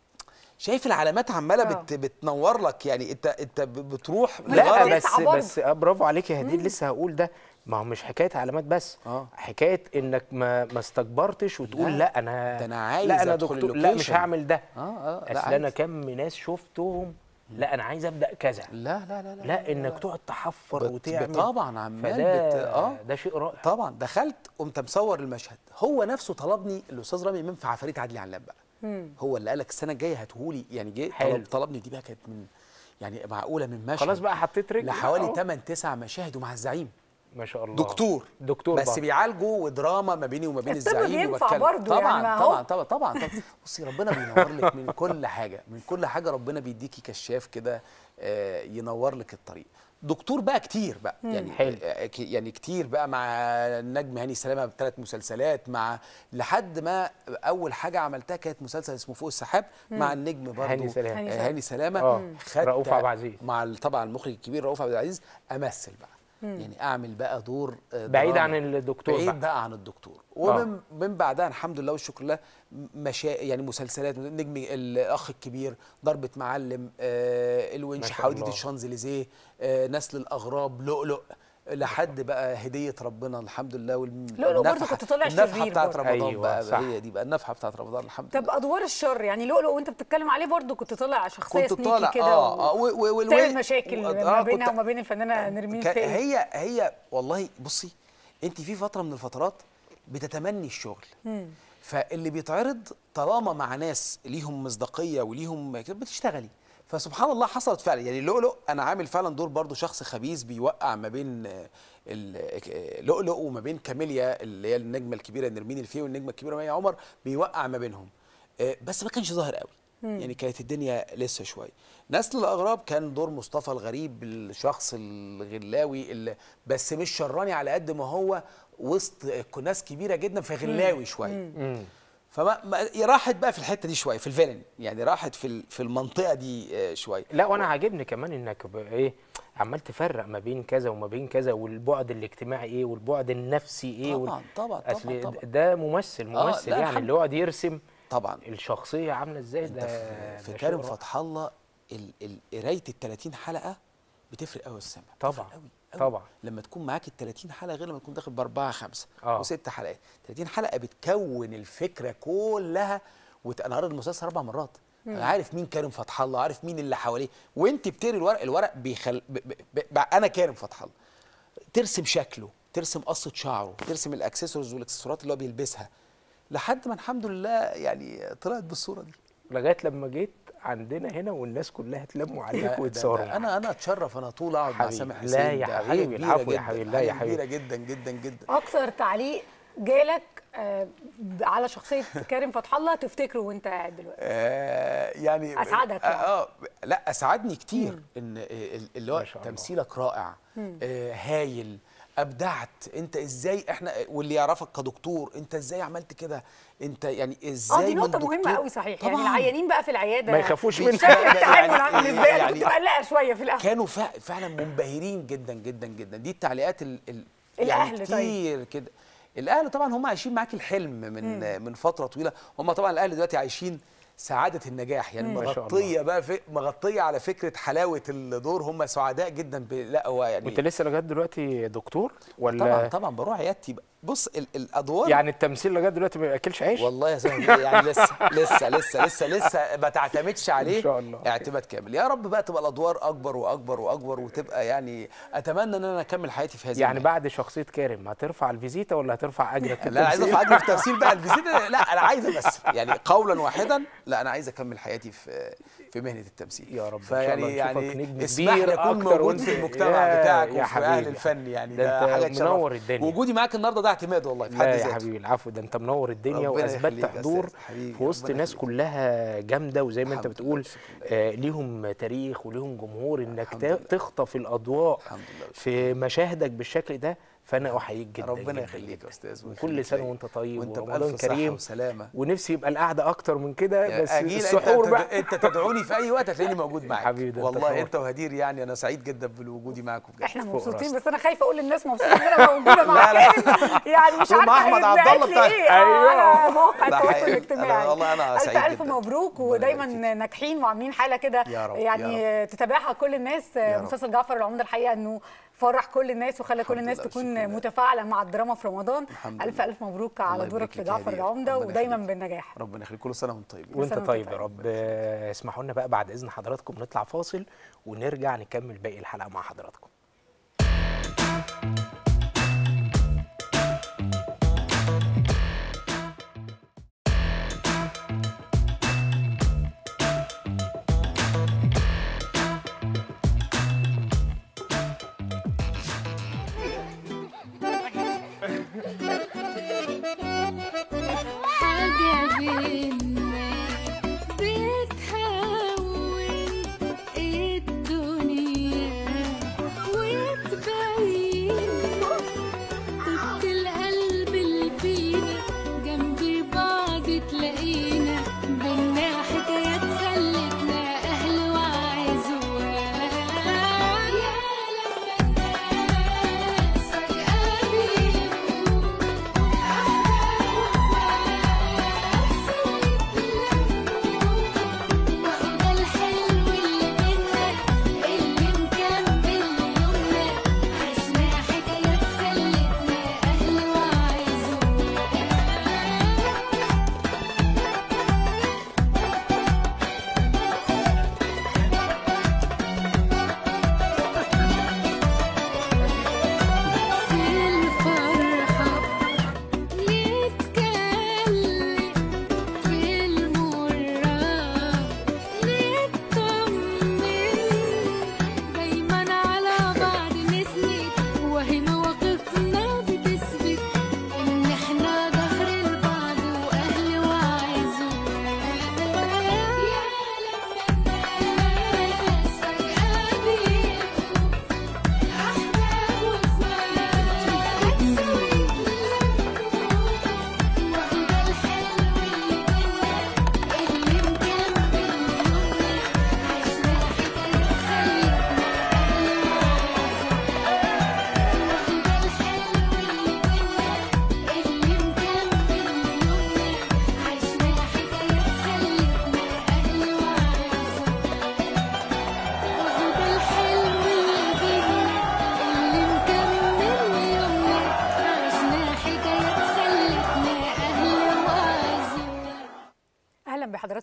شايف العلامات عماله آه. بت بتنور لك يعني انت انت ب- بتروح لا لغرض- بس تسعى برضه. بس آه، برافو عليك يا هدير لسه هقول ده ما هو مش حكايه علامات بس آه. حكايه انك ما ما استكبرتش وتقول لا، لا, انا ده أنا عايز لا انا أدخل دكتور لا مش اللوكيشن. هعمل ده اه اه اصل لا انا عادي. كم ناس شفتهم لا انا عايز ابدا كذا لا لا لا لا, لا انك تقعد تحفر بت- وتعمل طبعا عمال فده بت- آه. ده شيء رائع طبعا دخلت قمت مصور المشهد هو نفسه طلبني الاستاذ رامي امام في عفاريت عدلي علام بقى هو اللي قالك السنه الجايه هاتهولي يعني جه حلو. طلب طلبني دي بقى كانت من يعني معقوله من مشهد خلاص بقى حطيت رجل لحوالي أهو. 8 9 مشاهد ومع الزعيم ما شاء الله دكتور دكتور بس برضه. بيعالجوا ودراما ما بيني وما بين الطب الزعيم بينفع وبتكلم برضه يعني طبعا ما هو- طبعا طبعا طبعا طبعا بصي ربنا بينور لك من كل حاجه من كل حاجه ربنا بيديكي كشاف كده آه، ينور لك الطريق دكتور بقى كتير بقى يعني حلو. آه، ك- يعني كتير بقى مع النجم هاني سلامه بثلاث مسلسلات مع لحد ما اول حاجه عملتها كانت مسلسل اسمه فوق السحاب مع النجم برضه هاني سلامة. هاني آه، سلامة. هاني سلامه آه، خدت رؤوف عبد العزيز. مع ال- طبعا المخرج الكبير رؤوف عبد العزيز امثل بقى يعني اعمل بقى دور آه، بعيد دراما. عن الدكتور بعيد بقى. بقى عن الدكتور ومن من بعدها الحمد لله والشكر لله مشا يعني مسلسلات نجم الاخ الكبير ضربه معلم آه الونش ما شاء حواديت الله. الشانزليزيه آه نسل الاغراب لؤلؤ لحد بقى هديه ربنا الحمد لله والم... لؤلؤ برضه النفحة- كنت طالع النفحه شرير بتاعت برضه. رمضان أيوة، بقى صح. هي دي بقى النفحه بتاعت رمضان الحمد طب لله ادوار الشر يعني لؤلؤ وانت بتتكلم عليه برضه كنت طالع شخصيه كنت سنيكي طالع كده اه اه و- و- و- والو- تعمل مشاكل و- ما آه، بينها كنت- وما بين الفنانه نرمين كان- فقي هي هي والله بصي انت في فتره من الفترات بتتمني الشغل فاللي بيتعرض طالما مع ناس ليهم مصداقيه وليهم كده بتشتغلي فسبحان الله حصلت فعلا يعني لؤلؤ انا عامل فعلا دور برضو شخص خبيث بيوقع ما بين آه، ال- آه، لؤلؤ وما بين كاميليا اللي هي النجمه الكبيره نرمين الفي والنجمه الكبيره مي عمر بيوقع ما بينهم آه، بس ما كانش ظاهر قوي يعني كانت الدنيا لسه شويه نسل الاغراب كان دور مصطفى الغريب الشخص الغلاوي اللي بس مش شراني على قد ما هو وسط ناس كبيره جدا فغلاوي شويه فما ما راحت بقى في الحته دي شويه في الفيلن يعني راحت في ال- في المنطقه دي آه، شويه لا وانا عاجبني كمان انك ب- ايه عمال تفرق ما بين كذا وما بين كذا والبعد الاجتماعي ايه والبعد النفسي ايه وال- طبعا طبعا أصل طبعا طبعا ده ممثل آه، ممثل لا، يعني الحمد- اللي يقعد يرسم طبعا الشخصيه عامله ازاي انت ده في, في ده كريم شيء رائع. فتح الله ال- ال- قرايه ال 30 حلقه بتفرق قوي السمع طبعا، بتفرق قوي قوي. طبعا. لما تكون معاك ال 30 حلقه غير لما تكون داخل باربعه خمسه آه. وست حلقات 30 حلقه بتكون الفكره كلها وت... انا قريت المسلسل اربع مرات انا عارف مين كريم فتح الله عارف مين اللي حواليه وانت بتقري الورق الورق بيخل ب... ب... ب... ب... انا كريم فتح الله ترسم شكله ترسم قصه شعره ترسم الاكسسوارز والاكسسوارات اللي هو بيلبسها لحد ما الحمد لله يعني طلعت بالصوره دي لغايه لما جيت عندنا هنا والناس كلها اتلموا ده- عليك ده- ويتصوروا ده انا انا اتشرف انا طول اقعد مع حبيبي. سامح لا حسين يا ده حاجة حبيبي، كبيرة العفو يا جداً، حبيبي، لا يا حاجة حبيبي. كبيره جدا جدا جدا اكتر تعليق جالك آه، على شخصيه كريم فتح الله تفتكره وانت قاعد دلوقتي آه يعني أسعدك آه, يعني. اه لا اسعدني كتير ان آه، اللي هو ما شاء الله. تمثيلك رائع آه هايل ابدعت انت ازاي احنا واللي يعرفك كدكتور انت ازاي عملت كده انت يعني ازاي اه دي من نقطة مهمة دكتور- قوي صحيح يعني طبعاً. العيانين بقى في العيادة ما يخافوش منك. شكل التعامل يعني- عامل ازاي انا يعني- كنت مقلقة شوية في الأول كانوا فع- فعلا منبهرين جدا جدا جدا دي التعليقات ال ال الأهل يعني طيب. كتير كده الاهل طبعا هم عايشين معاك الحلم من من فتره طويله هم طبعا الاهل دلوقتي عايشين سعاده النجاح يعني ما شاء الله. مغطيه بقى في مغطيه على فكره حلاوه الدور هم سعداء جدا ب... لا هو يعني وانت لسه لغايه دلوقتي دكتور ولا طبعا طبعا بروح عيادتي بقى. بص ال الادوار يعني التمثيل لغايه دلوقتي ما بياكلش عيش والله يا زلمه يعني لسه لسه لسه لسه لسه ما تعتمدش عليه إن شاء الله. اعتماد كامل يا رب بقى تبقى الادوار اكبر واكبر واكبر وتبقى يعني اتمنى ان انا اكمل حياتي في هذه يعني المهنة. بعد شخصيه كريم هترفع الفيزيتا ولا هترفع اجرك في لا انا عايز التمثيل؟ ارفع اجري في تمثيل بقى الفيزيت لا انا عايز امثل يعني قولا واحدا لا انا عايز اكمل حياتي في في مهنه التمثيل يا رب إن شاء الله فيعني نشوفك يعني نجم اسمح كبير لي اكون أكتر موجود وأنت- في المجتمع يا- بتاعك يا وفي اهل حبيبي. الفن يعني ده ده, أنت حاجه تشرف. منور الدنيا. وجودي معاك النهارده ده اعتماد والله في حد لا يا ذاته حبيبي العفو ده انت منور الدنيا ربنا واثبتت يخليك يا حضور أستاذ. حبيبي، في وسط ربنا ناس يخليك. كلها جامده وزي ما انت الحمد لله بتقول والشكر لله. آه ليهم تاريخ وليهم جمهور انك الحمد ت- لله. تخطف الاضواء الحمد لله والشكر في مشاهدك بالشكل ده فانا احييك جدا ربنا جدا يخليك جدا. يا استاذ وكل سنه وانت طيب وانت ورمضان بألف صحة كريم وسلامة ونفسي يبقى القعده اكتر من كده بس أجيل السحور انت, بقى انت تدعوني في اي وقت هتلاقيني موجود معاك حبيبي ده أنت والله شرف. انت وهدير يعني انا سعيد جدا بوجودي معاكم بجد احنا فوق مبسوطين راسنا. بس انا خايفه اقول للناس مبسوطه ان انا موجوده مع لا، لا. كريم يعني مش ومع عارفه أحمد عبد هيتبعت الله لي بتاع- ايه أيوه. اه على مواقع ده التواصل حقيقي. الاجتماعي أنا والله أنا الف سعيد الف جدا. مبروك ربنا ودايما يبارك فيك. ناجحين وعاملين حاله كده يا رب، يا يعني تتابعها كل الناس يا رب. مسلسل جعفر العمده الحقيقه انه فرح كل الناس وخلى كل الحمد الناس لله تكون والشكر لله. متفاعله مع الدراما في رمضان الحمد الف لله. الف مبروك الله على يبارك دورك لك في يا جعفر هدير. العمده ربنا ودايما يخليك. بالنجاح ربنا يخليك كل سنه وانت طيب وانت سنة طيب وانت يا طيب. رب آه، اسمحوا لنا بقى بعد اذن حضراتكم نطلع فاصل ونرجع نكمل باقي الحلقه مع حضراتكم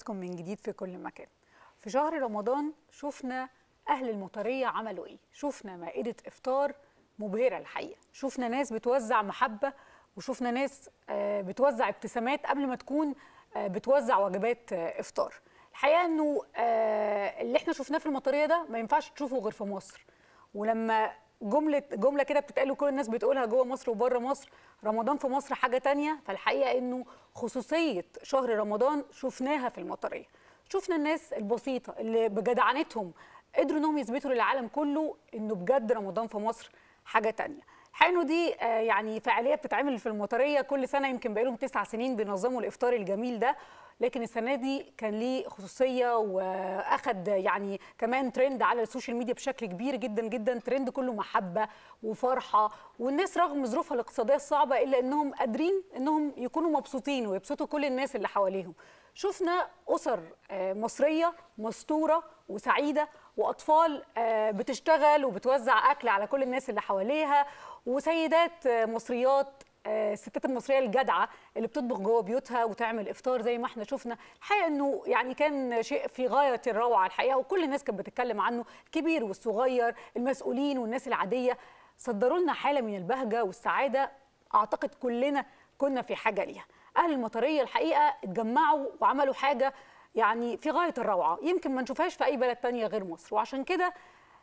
بحضراتكم من جديد في كل مكان في شهر رمضان شفنا أهل المطرية عملوا إيه شفنا مائدة إفطار مبهرة الحقيقة شفنا ناس بتوزع محبة وشفنا ناس آه، بتوزع ابتسامات قبل ما تكون آه، بتوزع وجبات آه، إفطار الحقيقة أنه آه، اللي احنا شفناه في المطرية ده ما ينفعش تشوفه غير في مصر ولما جملة جملة كده بتتقال وكل الناس بتقولها جوه مصر وبره مصر رمضان في مصر حاجة تانية فالحقيقة انه خصوصية شهر رمضان شفناها في المطرية شفنا الناس البسيطة اللي بجدعنتهم قدروا انهم يثبتوا للعالم كله انه بجد رمضان في مصر حاجة تانية الحقيقة انه دي آه، يعني فعالية بتتعمل في المطرية كل سنة يمكن بقالهم تسع سنين بينظموا الافطار الجميل ده لكن السنه دي كان ليه خصوصيه واخد يعني كمان ترند على السوشيال ميديا بشكل كبير جدا جدا ترند كله محبه وفرحه والناس رغم ظروفها الاقتصاديه الصعبه الا انهم قادرين انهم يكونوا مبسوطين ويبسطوا كل الناس اللي حواليهم شفنا اسر آه، مصريه مستوره وسعيده واطفال آه، بتشتغل وبتوزع اكل على كل الناس اللي حواليها وسيدات آه، مصريات آه، الستات المصريه الجدعه اللي بتطبخ جوه بيوتها وتعمل افطار زي ما احنا شفنا الحقيقه انه يعني كان شيء في غايه الروعه الحقيقه وكل الناس كانت بتتكلم عنه الكبير والصغير المسؤولين والناس العاديه صدروا لنا حاله من البهجه والسعاده اعتقد كلنا كنا في حاجه ليها اهل المطريه الحقيقه اتجمعوا وعملوا حاجه يعني في غايه الروعه يمكن ما نشوفهاش في اي بلد تانية غير مصر وعشان كده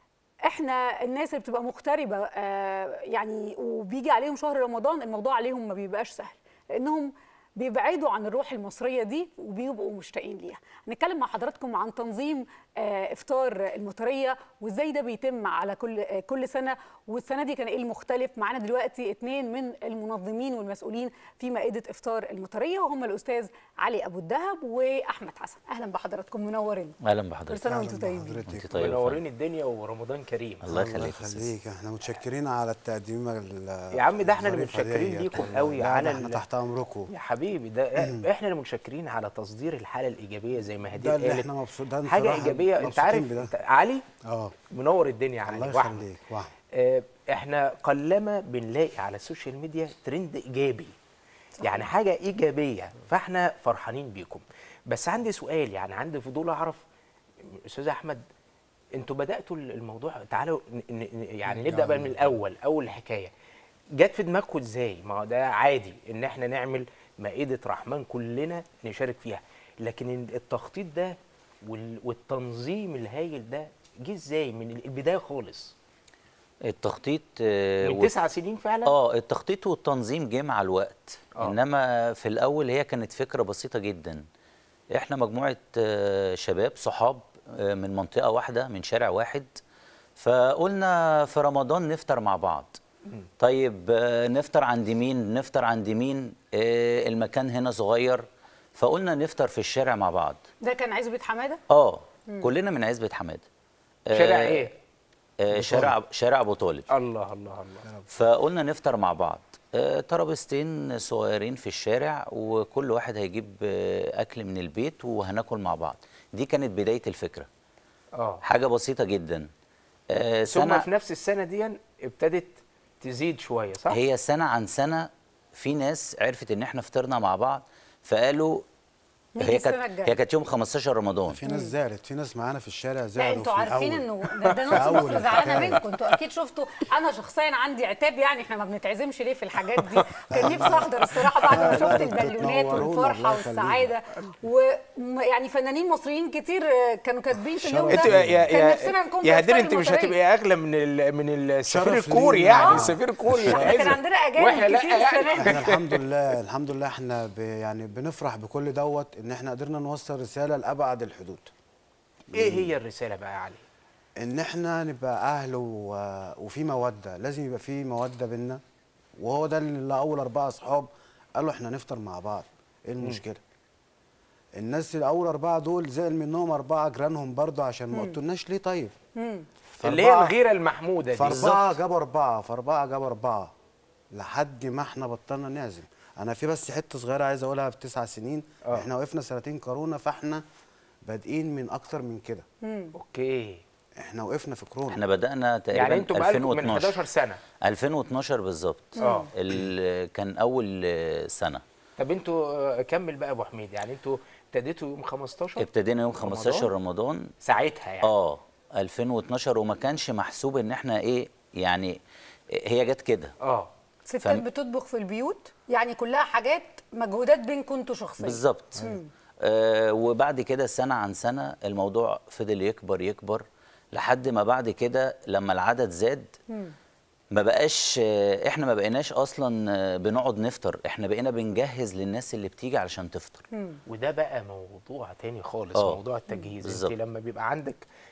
احنا الناس اللي بتبقى مغتربه آه، يعني وبيجي عليهم شهر رمضان الموضوع عليهم ما بيبقاش سهل لانهم بيبعدوا عن الروح المصريه دي وبيبقوا مشتاقين ليها هنتكلم مع حضراتكم عن تنظيم آه، افطار المطريه وازاي ده بيتم على كل آه، كل سنه والسنه دي كان ايه المختلف معانا دلوقتي اتنين من المنظمين والمسؤولين في مائده افطار المطريه وهم الاستاذ علي ابو الدهب واحمد حسن اهلا بحضراتكم منورين اهلا كل بحضرتك سنه وانتم طيبين انت طيب منورين الدنيا ورمضان كريم الله يخليك يخليك احنا متشكرين على التقديمه ال- يا عم ده احنا اللي الظريفة متشكرين ديت. ليكم قوي لا، على ده احنا ال- تحت امركم يا حبيبي ده احنا اللي متشكرين على تصدير الحاله الايجابيه زي ما هدير ده اللي قالت احنا مبسوط ده حاجه بصراحة ايجابيه انت مبسوطين عارف بده. انت علي اه منور الدنيا علي الله واحمد يخليك واحمد آه، احنا قلما بنلاقي على السوشيال ميديا ترند ايجابي يعني حاجه ايجابيه فاحنا فرحانين بيكم بس عندي سؤال يعني عندي فضول اعرف استاذ احمد انتوا بداتوا الموضوع تعالوا ن- ن- يعني نبدا بقى من الاول اول حكايه جت في دماغكم ازاي ما هو ده عادي ان احنا نعمل مائده رحمن كلنا نشارك فيها لكن التخطيط ده وال- والتنظيم الهايل ده جه ازاي من البدايه خالص التخطيط آه، من وال- تسع سنين فعلا اه التخطيط والتنظيم جه مع الوقت آه. انما في الاول هي كانت فكره بسيطه جدا احنا مجموعه آه، شباب صحاب آه، من منطقه واحده من شارع واحد فقلنا في رمضان نفطر مع بعض طيب آه، نفطر عند مين نفطر عند مين آه، المكان هنا صغير فقلنا نفطر في الشارع مع بعض ده كان عزبه حماده اه كلنا من عزبه حماده شارع آه، ايه آه، شارع شارع ابو طالب الله الله الله فقلنا نفطر مع بعض آه، ترابيزتين صغيرين في الشارع وكل واحد هيجيب آه، اكل من البيت وهناكل مع بعض دي كانت بدايه الفكره اه حاجه بسيطه جدا آه، ثم سنه في نفس السنه دي ابتدت تزيد شويه صح هي سنه عن سنه في ناس عرفت ان احنا فطرنا مع بعض فقالوا نيجي هي السنة كانت الجاية. هي كانت يوم 15 رمضان في ناس زعلت في ناس معانا في الشارع لا زعلوا انتوا في عارفين الأول. انه ده, ده في نص أول مصر زعلانه الحكاية. منكم انتوا اكيد شفتوا انا شخصيا عندي عتاب يعني احنا ما بنتعزمش ليه في الحاجات دي كان نفسي احضر الصراحه بعد ما شفت البالونات تنورونا، والفرحه الله يخليك. والسعاده ويعني فنانين مصريين كتير آه، كانوا كاتبين في اليوم ده انت يا يا كان يا, نفسنا نكون في يا هدير إفطار انت مش المطرية. هتبقي اغلى من ال من السفير شرف الكوري لينا. يعني آه. السفير الكوري احنا كان يتعزم. عندنا اجانب واحنا لا كتير يعني السنه دي احنا الحمد لله الحمد لله احنا ب يعني بنفرح بكل دوت ان احنا قدرنا نوصل رساله لابعد الحدود ايه هي الرساله بقى يا علي ان احنا نبقى اهل و... وفي موده لازم يبقى في موده بينا وهو ده اللي اول اربعه اصحاب قالوا احنا نفطر مع بعض ايه المشكله الناس الاول اربعه دول زعل منهم اربعه جيرانهم برضه عشان ما قلتولناش ليه طيب اللي هي فأربعة- الغيره المحموده دي فاربعه جابوا اربعه فاربعه جابوا اربعه لحد ما احنا بطلنا نعزم انا في بس حته صغيره عايز اقولها في تسع سنين آه. احنا وقفنا سنتين كورونا فاحنا بادئين من اكتر من كده اوكي احنا وقفنا في كورونا احنا بدانا تقريبا يعني انتوا بقالكم من 2012 11 سنه 2012 بالظبط اه ال- كان اول آه، سنه طب انتوا آه، كمل بقى يا ابو حميد يعني انتوا ابتديتوا يوم 15 ابتدينا يوم 15 رمضان؟ رمضان ساعتها يعني اه 2012 وما كانش محسوب ان احنا ايه يعني هي جت كده اه ستات فم- بتطبخ في البيوت يعني كلها حاجات مجهودات بينكم انتوا شخصيا بالظبط آه وبعد كده سنة عن سنة الموضوع فضل يكبر يكبر لحد ما بعد كده لما العدد زاد ما بقاش آه، احنا ما بقيناش اصلا آه، بنقعد نفطر احنا بقينا بنجهز للناس اللي بتيجي علشان تفطر وده بقى موضوع تاني خالص آه. موضوع التجهيز بالظبط. انت لما بيبقى عندك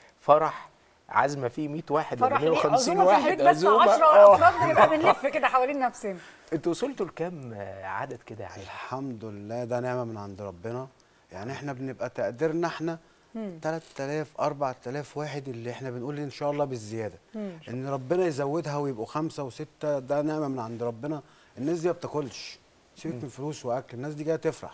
فرح عازمه فيه 100 واحد ولا فرح ليه 150 عزومه في واحد البيت بس عزومة. 10 آه. افراد نبقى بنلف كده حوالين نفسنا انتوا وصلتوا لكام آه، عدد كده يعني الحمد لله ده نعمه من عند ربنا يعني احنا بنبقى تقديرنا احنا 3000 4000 واحد اللي احنا بنقول ان شاء الله بالزياده ان ربنا يزودها ويبقوا خمسه وسته ده نعمه من عند ربنا الناس دي ما بتاكلش سيبك من فلوس واكل الناس دي جايه تفرح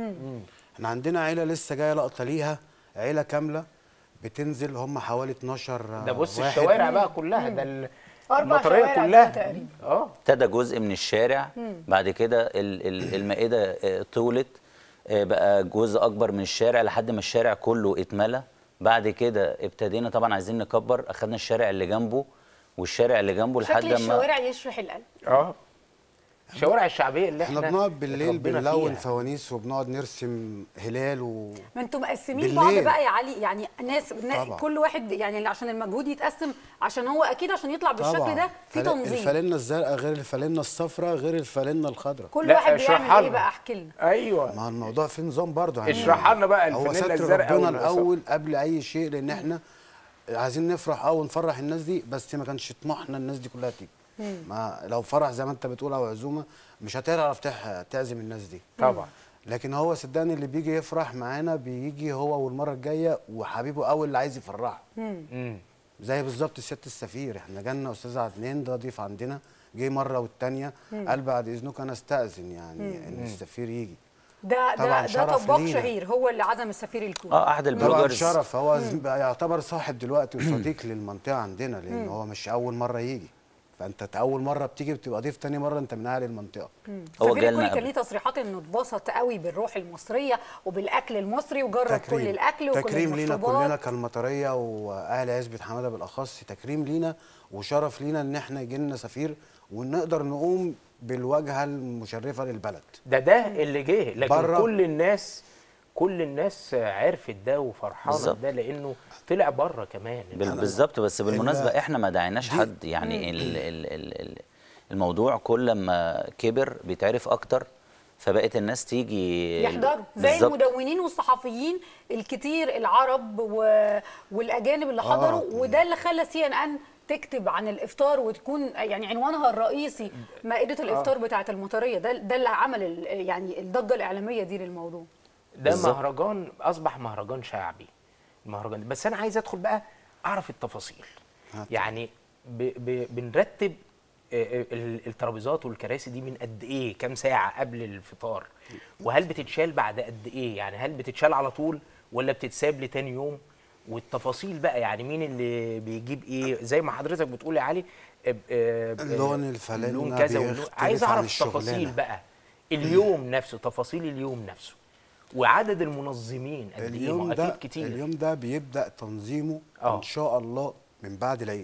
احنا عندنا عيله لسه جايه لقطه ليها عيله كامله بتنزل هم حوالي 12 ده بص واحد. الشوارع بقى كلها ده ال- أربع المطريه شوارع كده كلها تقريبا. اه ابتدى جزء من الشارع بعد كده ال- ال- المائده آه، طولت آه، بقى جزء اكبر من الشارع لحد ما الشارع كله اتملى بعد كده ابتدينا طبعا عايزين نكبر اخدنا الشارع اللي جنبه والشارع اللي جنبه لحد شكل ما الشوارع يشرح القلب اه الشوارع الشعبيه اللي احنا احنا بنقعد بالليل اتربينا بنلون فيها. فوانيس وبنقعد نرسم هلال و ما انتوا مقسمين بالليل. بعض بقى يا علي يعني ناس نا- طبعا. كل واحد يعني عشان المجهود يتقسم عشان هو اكيد عشان يطلع بالشكل طبعا. ده في فل- تنظيم الفالنه الزرقاء غير الفالنه الصفراء غير الفالنه الخضراء كل لا، واحد اشرحها بيعمل ايه لنا. بقى احكي لنا ايوه ما الموضوع فيه نظام برضه يعني اشرح لنا بقى هو الفانيلا ستر الزرقاء ربنا والأصفر. الاول قبل اي شيء لان احنا عايزين نفرح اه ونفرح الناس دي بس ما كانش طموحنا الناس دي كلها تيجي ما لو فرح زي ما انت بتقول او عزومه مش هتعرف تح- تعزم الناس دي طبعا لكن هو صدقني اللي بيجي يفرح معانا بيجي هو والمره الجايه وحبيبه قوي اللي عايز يفرحه امم زي بالظبط سياده السفير احنا جالنا استاذ عدنان ده ضيف عندنا جه مره والتانيه قال بعد اذنك انا استاذن يعني ان السفير يجي ده طبعا ده ده شرف طباخ لينا. شهير هو اللي عزم السفير الكويتي اه احد طبعا البلوجرز شرف هو ز- بقى يعتبر صاحب دلوقتي وصديق للمنطقه عندنا لان هو مش اول مره يجي فانت اول مره بتيجي بتبقى ضيف تاني مره انت من اهل المنطقه هو السفير جالنا الكويتي كان قبل. ليه تصريحات انه اتبسط قوي بالروح المصريه وبالاكل المصري وجرب كل الاكل وكل تكريم لينا المشروبات كلنا كالمطريه واهل عزبه حماده بالاخص تكريم لينا وشرف لينا ان احنا يجي لنا سفير ونقدر نقوم بالواجهه المشرفه للبلد ده ده اللي جه لكن برا. كل الناس كل الناس عرفت ده وفرحانه بالظبط. ده لانه طلع بره كمان بال- بالظبط بس بالمناسبه ال- احنا ما دعيناش حد يعني ال ال ال ال الموضوع كل ما كبر بيتعرف اكتر فبقت الناس تيجي يحضروا زي بالظبط. المدونين والصحفيين الكتير العرب و... والاجانب اللي حضروا وده اللي خلى سي ان ان تكتب عن الافطار وتكون يعني عنوانها الرئيسي مائده الافطار بتاعه المطريه ده ده اللي عمل ال- يعني الضجه الاعلاميه دي للموضوع ده بالظبط. مهرجان اصبح مهرجان شعبي المهرجان بس انا عايز ادخل بقى اعرف التفاصيل يعني ب ب بنرتب آه، آه، ال- الترابيزات والكراسي دي من قد ايه كام ساعه قبل الفطار وهل بتتشال بعد قد ايه يعني هل بتتشال على طول ولا بتتساب لتاني يوم والتفاصيل بقى يعني مين اللي بيجيب ايه زي ما حضرتك بتقول يا علي آه، آه، آه، لون الفانلة لون كذا واللون- بيختلف عايز عن اعرف الشغلانة. التفاصيل بقى اليوم نفسه تفاصيل اليوم نفسه وعدد المنظمين قد ايه اليوم ما ده اكيد كتير اليوم ده بيبدا تنظيمه آه. ان شاء الله من بعد العيد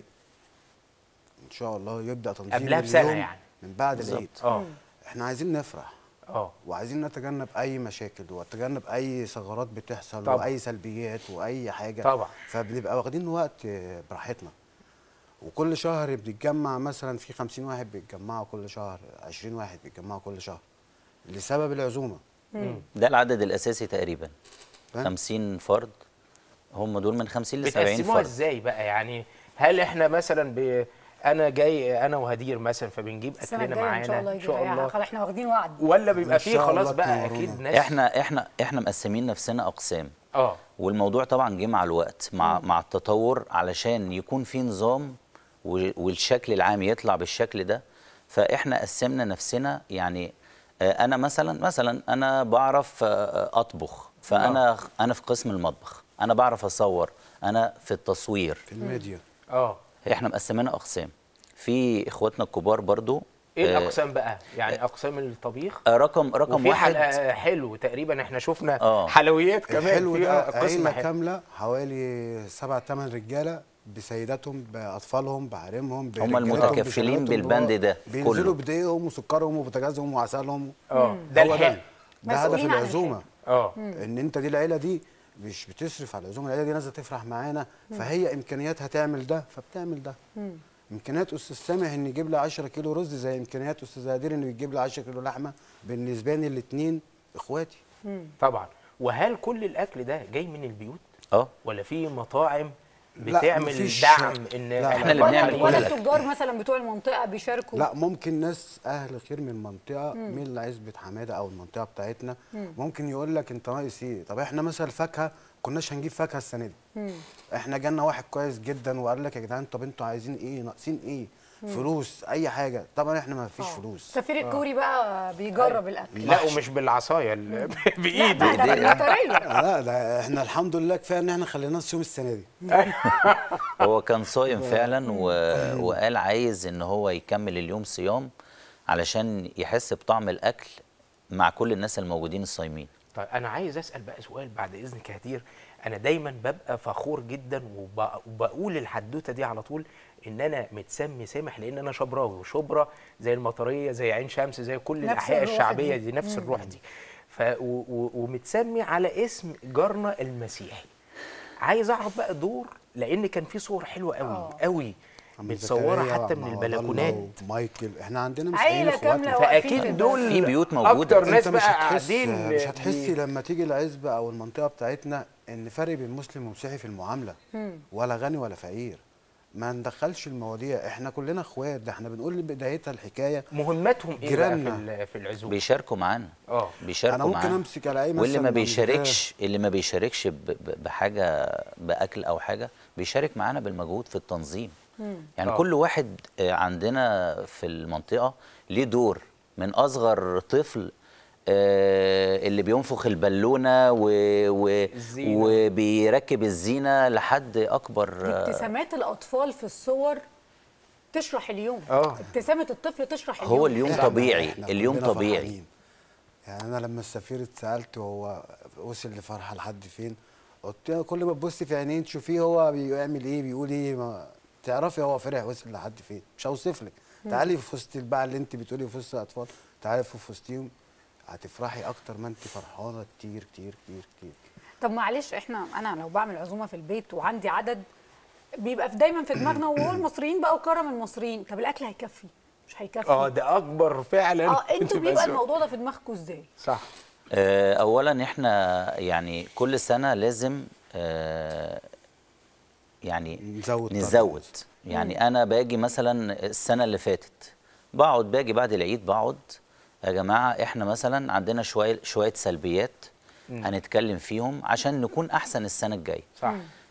ان شاء الله يبدا تنظيم قبلها بسنة اليوم يعني. من بعد بالظبط. العيد اه احنا عايزين نفرح اه وعايزين نتجنب اي مشاكل ونتجنب اي ثغرات بتحصل طبعا. واي سلبيات واي حاجه طبعا. فبنبقى واخدين وقت براحتنا وكل شهر بنتجمع مثلا في 50 واحد بيتجمعوا كل شهر 20 واحد بيتجمعوا كل شهر لسبب العزومه ده العدد الاساسي تقريبا فاهم؟ 50 فرد هم دول من 50 ل 70 بتقسموها فرد ازاي بقى يعني هل احنا مثلا ب... انا جاي انا وهدير مثلا فبنجيب السنه اكلنا الجايه معانا ان شاء الله ان يجي شاء الله خلاص احنا واخدين وعد ولا بيبقى إن فيه شاء خلاص الله بقى تنورونا. اكيد ناس احنا احنا احنا مقسمين نفسنا اقسام اه والموضوع طبعا جه مع الوقت مع مع التطور علشان يكون في نظام و- والشكل العام يطلع بالشكل ده فاحنا قسمنا نفسنا يعني آه، انا مثلا مثلا انا بعرف آه، اطبخ فانا انا في قسم المطبخ انا بعرف اصور انا في التصوير في الميديا اه احنا مقسمينها اقسام في اخواتنا الكبار برضو ايه آه، الاقسام بقى يعني اقسام الطبيخ آه، رقم رقم وفي واحد حل- آه، حلو تقريبا احنا شفنا آه. حلويات كمان الحلو في ده قسم عيله حلو. كامله حوالي سبع ثمان رجاله بسيداتهم باطفالهم بحريمهم هم برجالتهم، المتكفلين بشبابهم، بالبند ده بينزلوا كله. بدقيقهم وسكرهم وبوتاجازهم وعسلهم اه ده هو الحلو ده هدف مسؤولين عن العزومه اه ان انت دي العيله دي مش بتصرف على العزومه العيله دي نازله تفرح معانا فهي امكانياتها تعمل ده فبتعمل ده امكانيات استاذ سامح ان يجيب لي 10 كيلو رز زي امكانيات استاذ هدير انه يجيب لي 10 كيلو لحمه بالنسبه لي الاثنين اخواتي طبعا وهل كل الاكل ده جاي من البيوت اه ولا في مطاعم لا، بتعمل مفيش- دعم ان لا، لا. إحنا اللي ولا بنعمل كل ولا الأكل. التجار مثلا بتوع المنطقه بيشاركوا لا ممكن ناس اهل خير من منطقه من عزبه حماده او المنطقه بتاعتنا ممكن يقول لك انت ناقص ايه طب احنا مثلا الفاكهه كناش هنجيب فاكهه السنه دي احنا جالنا واحد كويس جدا وقال لك يا جدعان طب انتوا عايزين ايه ناقصين ايه فلوس اي حاجه طبعا احنا ما فيش آه. فلوس السفير الكوري بقى بيجرب الاكل لا ومش بالعصايه ال- بايده لا ده بالبطاريه لا ده احنا الحمد لله كفايه ان احنا خليناه الصيام السنه دي هو كان صايم فعلا و... وقال عايز ان هو يكمل اليوم صيام علشان يحس بطعم الاكل مع كل الناس الموجودين الصايمين طيب انا عايز اسال بقى سؤال بعد اذنك يا هدير انا دايما ببقى فخور جدا وب- وبقول الحدوته دي على طول ان انا متسمي سامح لان انا شبراوي وشبرا زي المطريه زي عين شمس زي كل نفس الاحياء الروح الشعبيه دي. دي نفس الروح دي ف و و ومتسمي على اسم جارنا المسيحي عايز اعرف بقى دور لان كان في صور حلوه قوي آه. قوي عم متصوره زكريا حتى وعم من عبد الله البلكونات ومايكل احنا عندنا مسيحيين عيلة اخواتنا. كاملة واقفين في فاكيد دول في بيوت موجودة. اكتر ناس انت مش بقى هتحس قاعدين مش هتحسي بي- لما تيجي العزبه او المنطقه بتاعتنا ان فرق بين مسلم ومسيحي في المعامله ولا غني ولا فقير ما ندخلش المواضيع احنا كلنا اخوات ده احنا بنقول بدايتها الحكايه مهمتهم ايه بقى في جيراننا. ال- في العزومه بيشاركوا معانا اه بيشاركوا انا ممكن معانا امسك على اي مثلا واللي ما من بيشاركش اللي ما بيشاركش ب- ب- بحاجه باكل او حاجه بيشارك معانا بالمجهود في التنظيم يعني آه. كل واحد آه، عندنا في المنطقه ليه دور من اصغر طفل آه، اللي بينفخ البالونه و... و... الزينة. وبيركب الزينه لحد اكبر آه، ابتسامات الاطفال في الصور تشرح اليوم آه. ابتسامه الطفل تشرح اليوم هو اليوم إحنا- طبيعي إحنا اليوم كلنا طبيعي فرحانين. يعني انا لما السفير اتسالت وهو وصل لفرحه لحد فين قلت له كل ما تبصي في عينيه تشوفيه هو بيعمل ايه بيقول ايه ما تعرفي هو فرح وصل لحد فين مش هوصف لك تعالي في وسط الباعه اللي انت بتقولي في وسط الاطفال تعالي في وسطيهم هتفرحي اكتر ما انت فرحانه كتير كتير كتير كتير طب معلش احنا انا لو بعمل عزومه في البيت وعندي عدد بيبقى في دايما في دماغنا وهو المصريين بقى وكرم المصريين طب الاكل هيكفي مش هيكفي اه ده اكبر فعلا اه انتوا بتبقى بيبقى سؤال. الموضوع ده في دماغكم ازاي صح آه، اولا احنا يعني كل سنه لازم آه، يعني نزود نزود يعني انا باجي مثلا السنه اللي فاتت بقعد باجي بعد العيد بقعد يا جماعه احنا مثلا عندنا شويه شويه سلبيات هنتكلم فيهم عشان نكون احسن السنه الجايه صح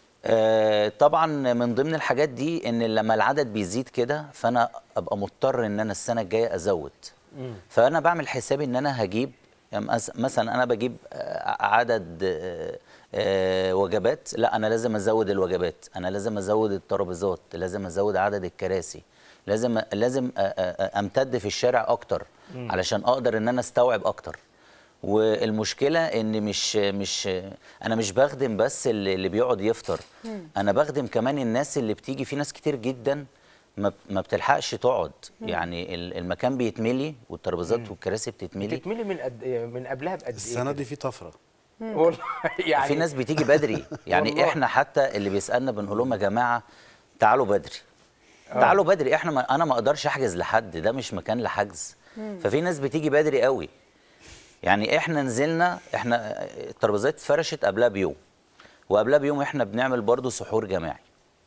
آه، طبعا من ضمن الحاجات دي ان لما العدد بيزيد كده فانا ابقى مضطر ان انا السنه الجايه ازود فانا بعمل حسابي ان انا هجيب يعني مس- مثلا انا بجيب آه، عدد آه، آه، وجبات لا انا لازم ازود الوجبات انا لازم ازود الترابيزات لازم ازود عدد الكراسي لازم لازم آه، آه، امتد في الشارع اكتر علشان اقدر ان انا استوعب اكتر والمشكله ان مش مش انا مش بخدم بس اللي اللي بيقعد يفطر انا بخدم كمان الناس اللي بتيجي في ناس كتير جدا ما ما بتلحقش تقعد يعني ال- المكان بيتملي والترابيزات والكراسي بتتملي بتتملي من قد من قبلها بقد ايه السنه كده؟ دي في طفره والله يعني في ناس بتيجي بدري يعني والله. احنا حتى اللي بيسالنا بنقول لهم يا جماعه تعالوا بدري تعالوا بدري احنا ما انا ما اقدرش احجز لحد ده مش مكان لحجز ففي ناس بتيجي بدري قوي يعني احنا نزلنا احنا الترابيزات اتفرشت قبلها بيوم وقبلها بيوم احنا بنعمل برضو سحور جماعي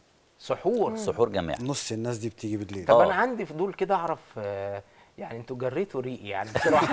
سحور سحور جماعي نص الناس دي بتيجي بالليل طب آه. انا عندي فضول كده اعرف آه، يعني انتوا جريتوا ريقي يعني بصراحه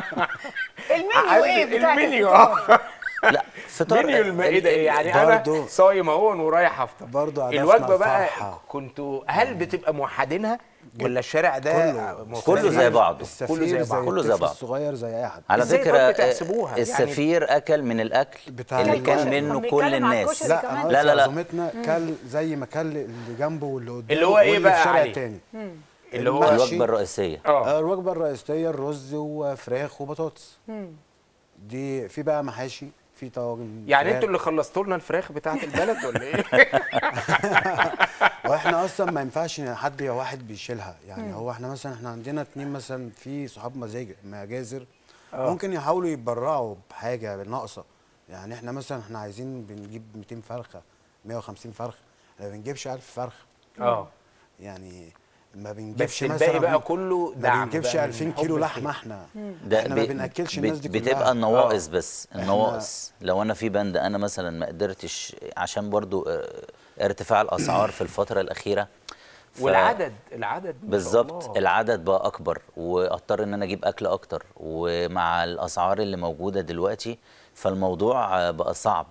المنيو ايه عندي بتاع المنيو الفطار؟ اه لا فطار منيو المائده ايه يعني انا برضو- صايم اهون ورايح افطر برضو هدفنا الوجبه بقى الفرحة. كنتوا هل بتبقى موحدينها ولا الشارع ده كله. مختلف؟ كله زي بعضه السفير كله زي زي, بعض. كله زي الطفل بعض. الصغير زي اي حد على إزاي فكره طب آه، بتحسبوها؟ يعني- السفير اكل من الاكل بتاع اللي الكشري. كان كان منه بيتكلم كل عن الناس الكشري. لا كمان. انا لا، لا، لا. عزومتنا كل زي ما كل اللي جنبه واللي قدامه اللي هو إيه واللي بقى في شارع عليه؟ تاني اللي هو المحشي. الوجبه الرئيسيه اه الوجبه الرئيسيه الرز وفراخ وبطاطس دي في بقى محاشي في طواجن يعني فراخ. انتوا اللي خلصتوا لنا الفراخ بتاعت البلد ولا ايه؟ واحنا اصلا ما ينفعش حد واحد بيشيلها يعني هو احنا مثلا احنا عندنا اتنين مثلا في صحاب مزاج مجازر آه. ممكن يحاولوا يتبرعوا بحاجه ناقصه يعني احنا مثلا احنا عايزين بنجيب 200 فرخه 150 فرخه ما بنجيبش 1000 فرخه اه يعني ما بنجيبش بس الباقي مثلا بقى كله ما دعم بنجيبش بقى من 2000 حب كيلو الخير. لحمه احنا ده احنا ما بي- بناكلش بت- الناس دي كلها بتبقى النواقص بس النواقص لو انا في بند انا مثلا ما قدرتش عشان برضو آه، ارتفاع الاسعار في الفتره الاخيره ف- والعدد العدد ما شاء بالظبط الله. العدد بقى اكبر واضطر ان انا اجيب اكل اكتر ومع الاسعار اللي موجوده دلوقتي فالموضوع آه، بقى صعب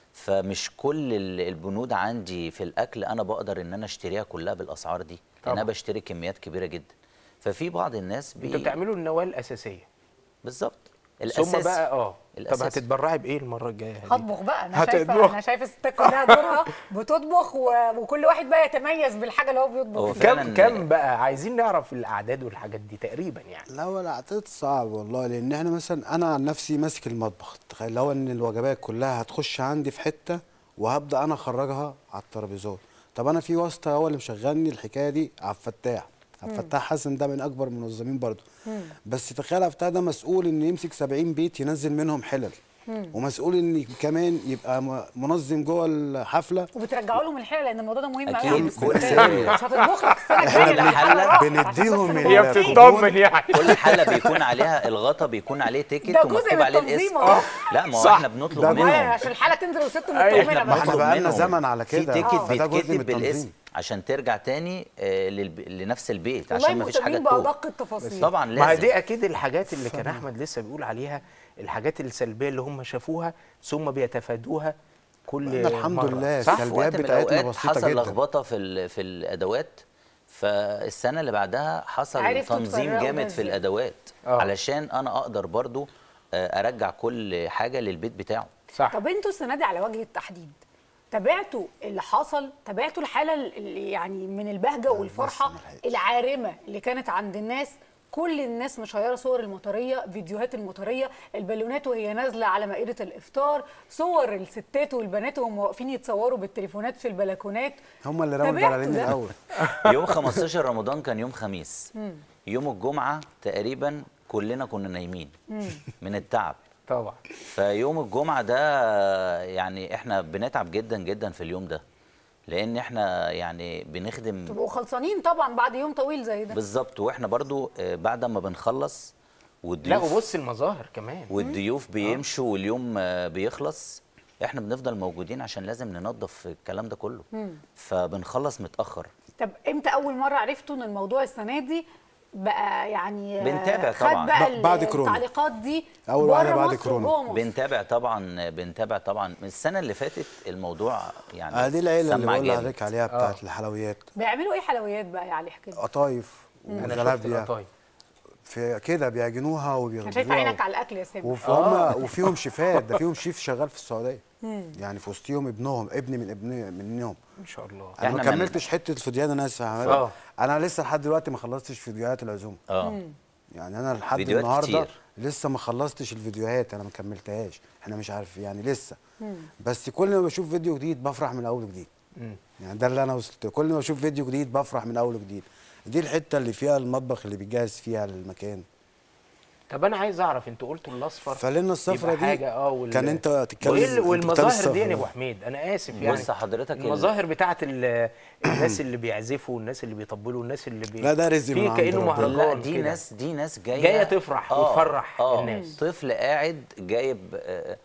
فمش كل ال- البنود عندي في الاكل انا بقدر ان انا اشتريها كلها بالاسعار دي لان انا طبعا. بشتري كميات كبيره جدا ففي بعض الناس انتوا بتعملوا النواه الاساسيه بالظبط ثم الاساس بقى اه طب الأساسي. هتتبرعي بايه المره الجايه دي؟ هطبخ بقى انا شايفه هتطبخ. انا شايفه الستات كلها دورها بتطبخ و... وكل واحد بقى يتميز بالحاجه اللي هو بيطبخ هو فيها. كم فعلاً- كم بقى عايزين نعرف الاعداد والحاجات دي تقريبا يعني لا ولا اعتقد صعب والله لان احنا مثلا انا عن نفسي ماسك المطبخ تخيل لو ان الوجبات كلها هتخش عندي في حته وهبدا انا اخرجها على الترابيزات طب انا في واسطه هو اللي مشغلني الحكايه دي عبد الفتاح عبد الفتاح حسن ده من اكبر المنظمين برضو بس تخيل عبد الفتاح ده مسؤول انه يمسك 70 بيت ينزل منهم حلل ومسؤول ان كمان يبقى م- منظم جوه الحفله وبترجعوا لهم الحلقه لان الموضوع ده مهم قوي أكيد. عند كل- الستات. مش هتطبخ لك السنه الجايه احنا لا، حلقة بن- راحت عشان بنديهم بس ال- هي الموضوع. بتطمن يعني كل حاله بيكون عليها الغطا بيكون عليه ده تيكت جزء ومكتوب من عليه التنظيم الاسم أهو. لا ما هو صح. احنا بنطلب ده منهم أيوة، عشان الحلقه تنزل وست أيوة. مطمنه احنا بقى احنا بنطلب بقالنا منهم. زمن على في كده. تيكت آه. فده جزء بيتكتب من بالاسم التنظيم. عشان ترجع تاني آه، للب... لنفس البيت والله عشان ما فيش حاجه مهتمين تتوه بادق التفاصيل طبعا ما هي لازم دي اكيد الحاجات اللي كان احمد لسه بيقول عليها الحاجات السلبيه اللي هم شافوها ثم بيتفادوها كل إحنا الحمد مرة. لله صح في السلبيات وقت من بتاعتنا الاوقات بسيطة حصل جداً. لخبطه في ال... في الادوات فالسنه اللي بعدها حصل عرفتوا تنظيم تفرقوا ده جامد في إزاي؟ الادوات آه. علشان انا اقدر برضو آه، ارجع كل حاجه للبيت بتاعه صح طب انتوا السنه دي على وجه التحديد تابعتوا اللي حصل تابعتوا الحاله اللي يعني من البهجه والفرحه ما لحقتش. العارمه اللي كانت عند الناس كل الناس مشيره صور المطريه فيديوهات المطريه البالونات وهي نازله على مائده الافطار صور الستات والبنات وهم واقفين يتصوروا بالتليفونات في البلكونات هم اللي رموا تابعتوا البلالين ده؟ الاول يوم 15 رمضان كان يوم خميس يوم الجمعه تقريبا كلنا كنا نايمين من التعب طبعا فيوم الجمعة ده يعني احنا بنتعب جدا جدا في اليوم ده لان احنا يعني بنخدم تبقوا خلصانين طبعا بعد يوم طويل زي ده بالظبط واحنا برضو آه، بعد ما بنخلص لا والضيوف وبص المظاهر كمان والضيوف بيمشوا واليوم آه، بيخلص احنا بنفضل موجودين عشان لازم ننظف الكلام ده كله فبنخلص متأخر طب امتى اول مره عرفتوا ان الموضوع السنه دي بقى يعني آه، بنتابع خد طبعاً. بقى ب- بعد كورونا. التعليقات دي أول واحدة بره بعد مصر كورونا. وجوه مصر. بنتابع طبعا بنتابع طبعا من السنة اللي فاتت الموضوع يعني آه دي العيله اللي سمع بقول جامد. لحضرتك عليها بتاعت الحلويات بيعملوا ايه حلويات بقى يا علي احكي لي قطايف انا شفت وجلابيه القطايف في كده بيعجنوها انا وبيغلبوها شايفه عينك على الاكل يا سامي وفي هم وفيهم شيفات ده فيهم شيف شغال في السعوديه يعني في وسطهم ابنهم ابن من ابن منهم ان شاء الله انا ما إحنا من- كملتش حته الفيديوهات انا لسه آه. هعملها انا لسه لحد دلوقتي ما خلصتش فيديوهات العزومه اه يعني انا لحد فيديوهات النهارده كتير. لسه ما خلصتش الفيديوهات انا ما كملتهاش احنا مش عارف يعني لسه بس كل ما بشوف فيديو جديد بفرح من اول وجديد يعني ده اللي انا وصلت له. كل ما بشوف فيديو جديد بفرح من اول وجديد دي الحته اللي فيها المطبخ اللي بيجهز فيها المكان طب انا عايز اعرف انتوا قلتوا الاصفر فلنا الصفرة يبقى دي حاجه اه وال... كان انت تتكلم وإيه ال- انت بتتكلم والمظاهر دي يا الصفرة. ابو حميد انا اسف يعني بص حضرتك ال- المظاهر بتاعت ال- الناس اللي بيعزفوا والناس اللي بيطبلوا والناس اللي بي... لا ده رزق في من عند كانه ربنا. مهرجان لا دي كده. ناس دي ناس جايه جاية تفرح وتفرح آه الناس. طفل قاعد جايب آه،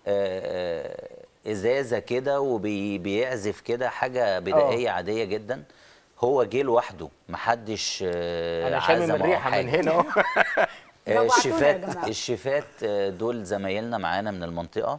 آه، آه، ازازه كده وبيعزف كده حاجه بدائيه عاديه جدا هو جه لوحده محدش آه، انا شامم عزمه أو الريحه من حاجة. هنا اهو آه، جوعتونا يا الشيفات جماعة. الشيفات آه، دول زمايلنا معانا من المنطقه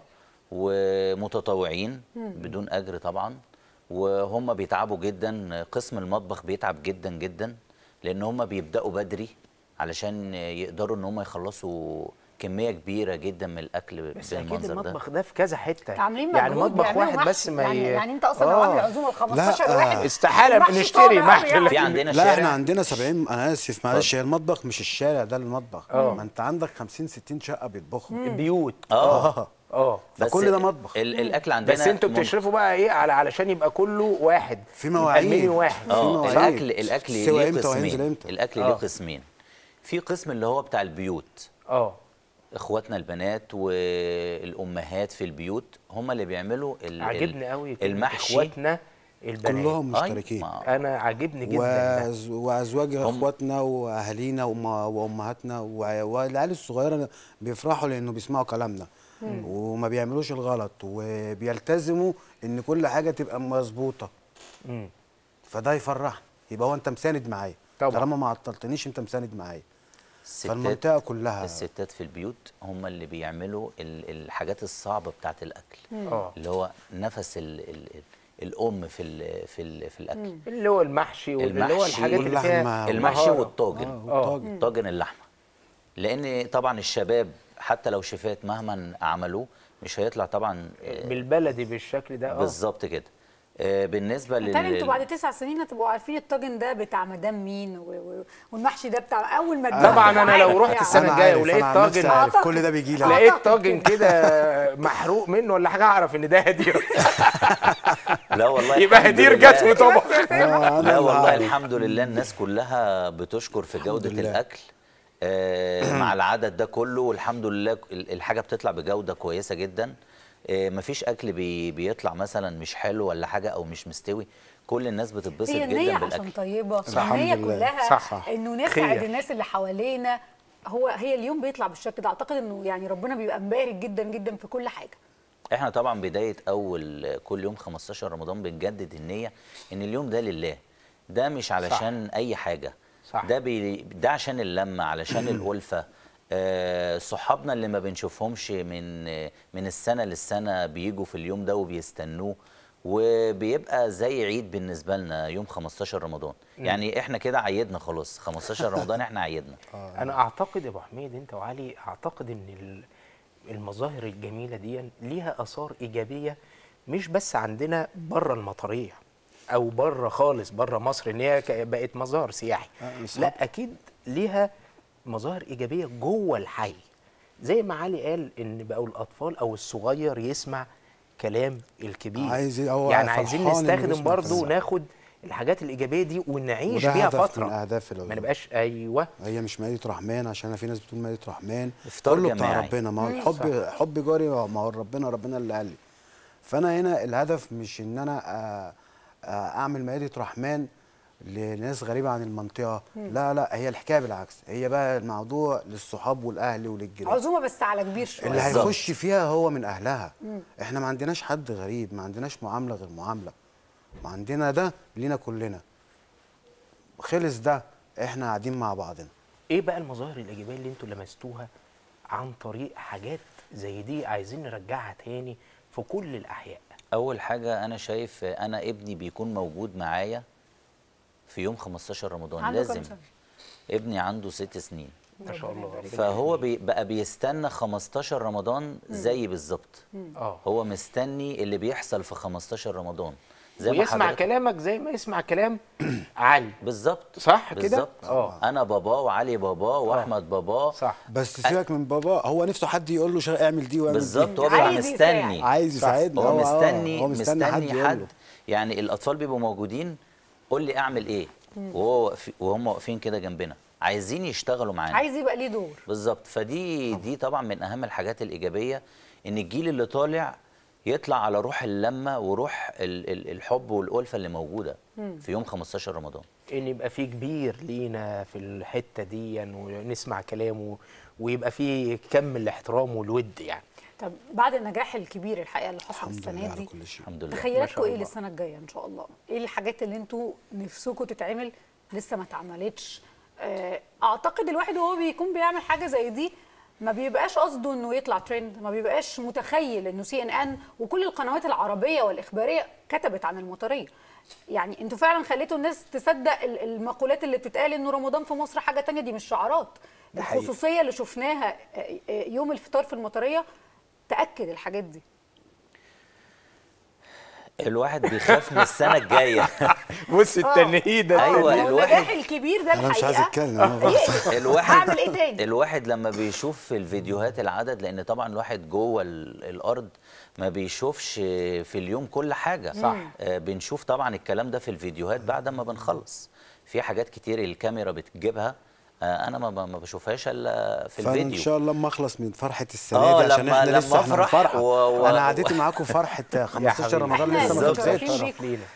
ومتطوعين بدون اجر طبعا وهم بيتعبوا جدا قسم المطبخ بيتعب جدا جدا لان هم بيبداوا بدري علشان يقدروا ان هم يخلصوا كميه كبيره جدا من الاكل بس اكيد بالمنظر ده المطبخ ده في كذا حته عاملين يعني مجهود مطبخ بيعملوا واحد بس محشي. ما يعني, ي- يعني انت اصلا لو آه. عامل عزومه ل 15 لا، واحد استحالة المحشي نشتري صابع محشي قوي يعني. في عندنا لا احنا شارع عندنا 70 انا اسف معلش هي المطبخ مش الشارع ده المطبخ آه. ما انت عندك 50 60 شقه بيطبخوا البيوت اه اه بس فكل ده مطبخ. ال- الاكل عندنا بس انتوا من- بتشرفوا بقى ايه على علشان يبقى كله واحد في يبقى مواعيد. المنيو واحد اه مواعيد. الاكل الاكل السوا ليه امتى وهينزل قسمين امتى؟ الاكل آه. ليه قسمين في قسم اللي هو بتاع البيوت اه اخواتنا البنات والامهات في البيوت هم اللي بيعملوا ال- ال- عاجبني قوي كلمة المحشي اخواتنا البنات كلهم أي، مشتركين ما- انا عاجبني جدا ده. وأز- وازواج هم- اخواتنا واهالينا وأم- وامهاتنا وع- والعيال الصغيره بيفرحوا لانه بيسمعوا كلامنا وما بيعملوش الغلط وبيلتزموا ان كل حاجه تبقى مظبوطه مم. فده يفرحني يبقى هو انت مساند معايا طبعا. طالما ما عطلتنيش انت مساند معايا الستات فالمنطقه كلها الستات في البيوت هم اللي بيعملوا ال- الحاجات الصعبه بتاعت الاكل اه اللي هو نفس ال ال ال الام في ال في ال في الاكل اللي هو المحشي واللي هو المحشي الحاجات اللي فيها واللحمة. المحشي مهارة. والطاجن آه، والطاجن. طاجن اللحمه لان طبعا الشباب حتى لو شيفات مهما عملوه مش هيطلع طبعا آه، بالبلدي بالشكل ده اه بالظبط كده آه، بالنسبه بالتالي انتوا لل بعد تسع سنين هتبقوا عارفين الطاجن ده بتاع مدام مين و... و... والمحشي ده بتاع اول ما تدوق طبعا انا لو رحت يعني. السنه أنا الجايه عارف، ولقيت أنا عن نفسي طاجن عارف كل ده بيجي لي لقيت أعتقد طاجن كده محروق منه ولا حاجه اعرف ان ده هدير لا والله يبقى الحمد هدير لله. جت وطبخ آه، أنا لا اللي والله عارف. الحمد لله الناس كلها بتشكر في جودة لله. الأكل آه، مع العدد ده كله والحمد لله ال- الحاجة بتطلع بجودة كويسة جدا آه، مفيش أكل بي بيطلع مثلا مش حلو ولا حاجة أو مش مستوي كل الناس بتتبسط هي النية جدا عشان بالأكل طيبة الحمد النية لله. كلها صح. انه نسعد خير. الناس اللي حوالينا هو هي اليوم بيطلع بالشكل ده اعتقد انه يعني ربنا بيبقى مبارك جدا جدا في كل حاجة احنا طبعا بداية أول كل يوم 15 رمضان بنجدد النية إن اليوم ده لله ده مش علشان أي حاجة صح. ده بي ده عشان اللمة علشان الألفة آه، صحابنا اللي ما بنشوفهمش من من السنة للسنة بيجوا في اليوم ده وبيستنوه وبيبقى زي عيد بالنسبة لنا يوم 15 رمضان يعني احنا كده عيدنا خلاص 15 رمضان احنا عيدنا انا اعتقد يا ابو حميد انت وعلي اعتقد ان ال- المظاهر الجميله دي ليها اثار ايجابيه مش بس عندنا بره المطريه او بره خالص بره مصر ان هي ك- بقت مظهر سياحي آه، صح. لا اكيد ليها مظاهر ايجابيه جوه الحي زي ما علي قال ان بقوا الاطفال او الصغير يسمع كلام الكبير عايز ي- هو يعني عايزين فرحان إنه نستخدم بيسمع برضه كلام. وناخد الحاجات الايجابيه دي ونعيش وده بيها هدف من فتره أهداف ما العزومة. نبقاش ايوه هي مش مائدة رحمن عشان أنا في ناس بتقول مائدة رحمن إفطار كله بتاع جماعي. ربنا ما هو الحب حب جاري ما هو ربنا ربنا اللي قال لي فانا هنا الهدف مش ان انا آه، آه، اعمل مائدة رحمن لناس غريبة عن المنطقة لا لا هي الحكاية بالعكس هي بقى الموضوع للصحاب والاهل وللجيران عزومة بس على كبير شوية اللي بالظبط. هيخش فيها هو من اهلها احنا ما عندناش حد غريب ما عندناش معامله غير معامله ما عندنا ده لينا كلنا خلص ده احنا قاعدين مع بعضنا ايه بقى المظاهر الايجابيه اللي انتوا لمستوها عن طريق حاجات زي دي عايزين نرجعها تاني في كل الاحياء اول حاجه انا شايف انا ابني بيكون موجود معايا في يوم 15 رمضان عنده كام لازم سنة؟ ابني عنده ست سنين ما شاء الله فهو بي بقى بيستنى 15 رمضان زي بالظبط اه هو مستني اللي بيحصل في 15 رمضان زي ما ويسمع حضرتك كلامك زي ما يسمع كلام علي بالظبط صح كده؟ بالظبط آه. انا باباه وعلي باباه واحمد باباه صح بس سيبك من بابا هو نفسه حد يقول له شا- اعمل دي واعمل بالظبط دي هو بيبقى عايز يساعد. مستني عايز يساعدنا هو آه، مستني هو مستني, حد يقول حد له. يعني الاطفال بيبقوا موجودين قول لي اعمل ايه وهو واقف- وهم واقفين كده جنبنا عايزين يشتغلوا معانا عايز يبقى ليه دور بالظبط فدي دي طبعا من اهم الحاجات الايجابيه ان الجيل اللي طالع يطلع على روح اللمه وروح ال- ال- الحب والالفه اللي موجوده في يوم 15 رمضان ان يبقى في كبير لينا في الحته دي ونسمع كلامه ويبقى في كم الاحترام والود يعني طب بعد النجاح الكبير الحقيقة اللي حصل الحمد لله السنة على دي كل شيء الحمد لله تخيلاتكم ايه الله. للسنة الجاية ان شاء الله ايه الحاجات اللي انتوا نفسكم تتعمل لسه ما اتعملتش آه، اعتقد الواحد وهو بيكون بيعمل حاجة زي دي ما بيبقاش قصده انه يطلع ترند ما بيبقاش متخيل انه سي ان ان وكل القنوات العربيه والاخباريه كتبت عن المطريه يعني انتوا فعلا خليتوا الناس تصدق ال- المقولات اللي بتتقال انه رمضان في مصر حاجه تانية دي مش شعارات ده حقيقي. الخصوصيه اللي شفناها آه، آه، يوم الفطار في المطريه تاكد الحاجات دي الواحد بيخاف من السنه الجايه بص التنهيد ده أيوة، هو الواحد- النجاح الكبير ده أنا مش عايز الحقيقه أتكلم، أنا بس- يقلق. الواحد هعمل ايه تاني الواحد لما بيشوف في الفيديوهات العدد لان طبعا الواحد جوه ال- الارض ما بيشوفش في اليوم كل حاجه صح. آه بنشوف طبعا الكلام ده في الفيديوهات بعد ما بنخلص في حاجات كتير الكاميرا بتجيبها آه انا ما ما بشوفهاش الا في فانا ان الفيديو شاء الله اما اخلص من فرحه السنه آه، دي عشان لما- احنا لما لسه احنا أفرح فرحه و- و- انا قعدتي معاكم فرحه 15 حبيبي. رمضان إحنا لسه ما بالظبط. متشرفين خلصتش بيكم. لينا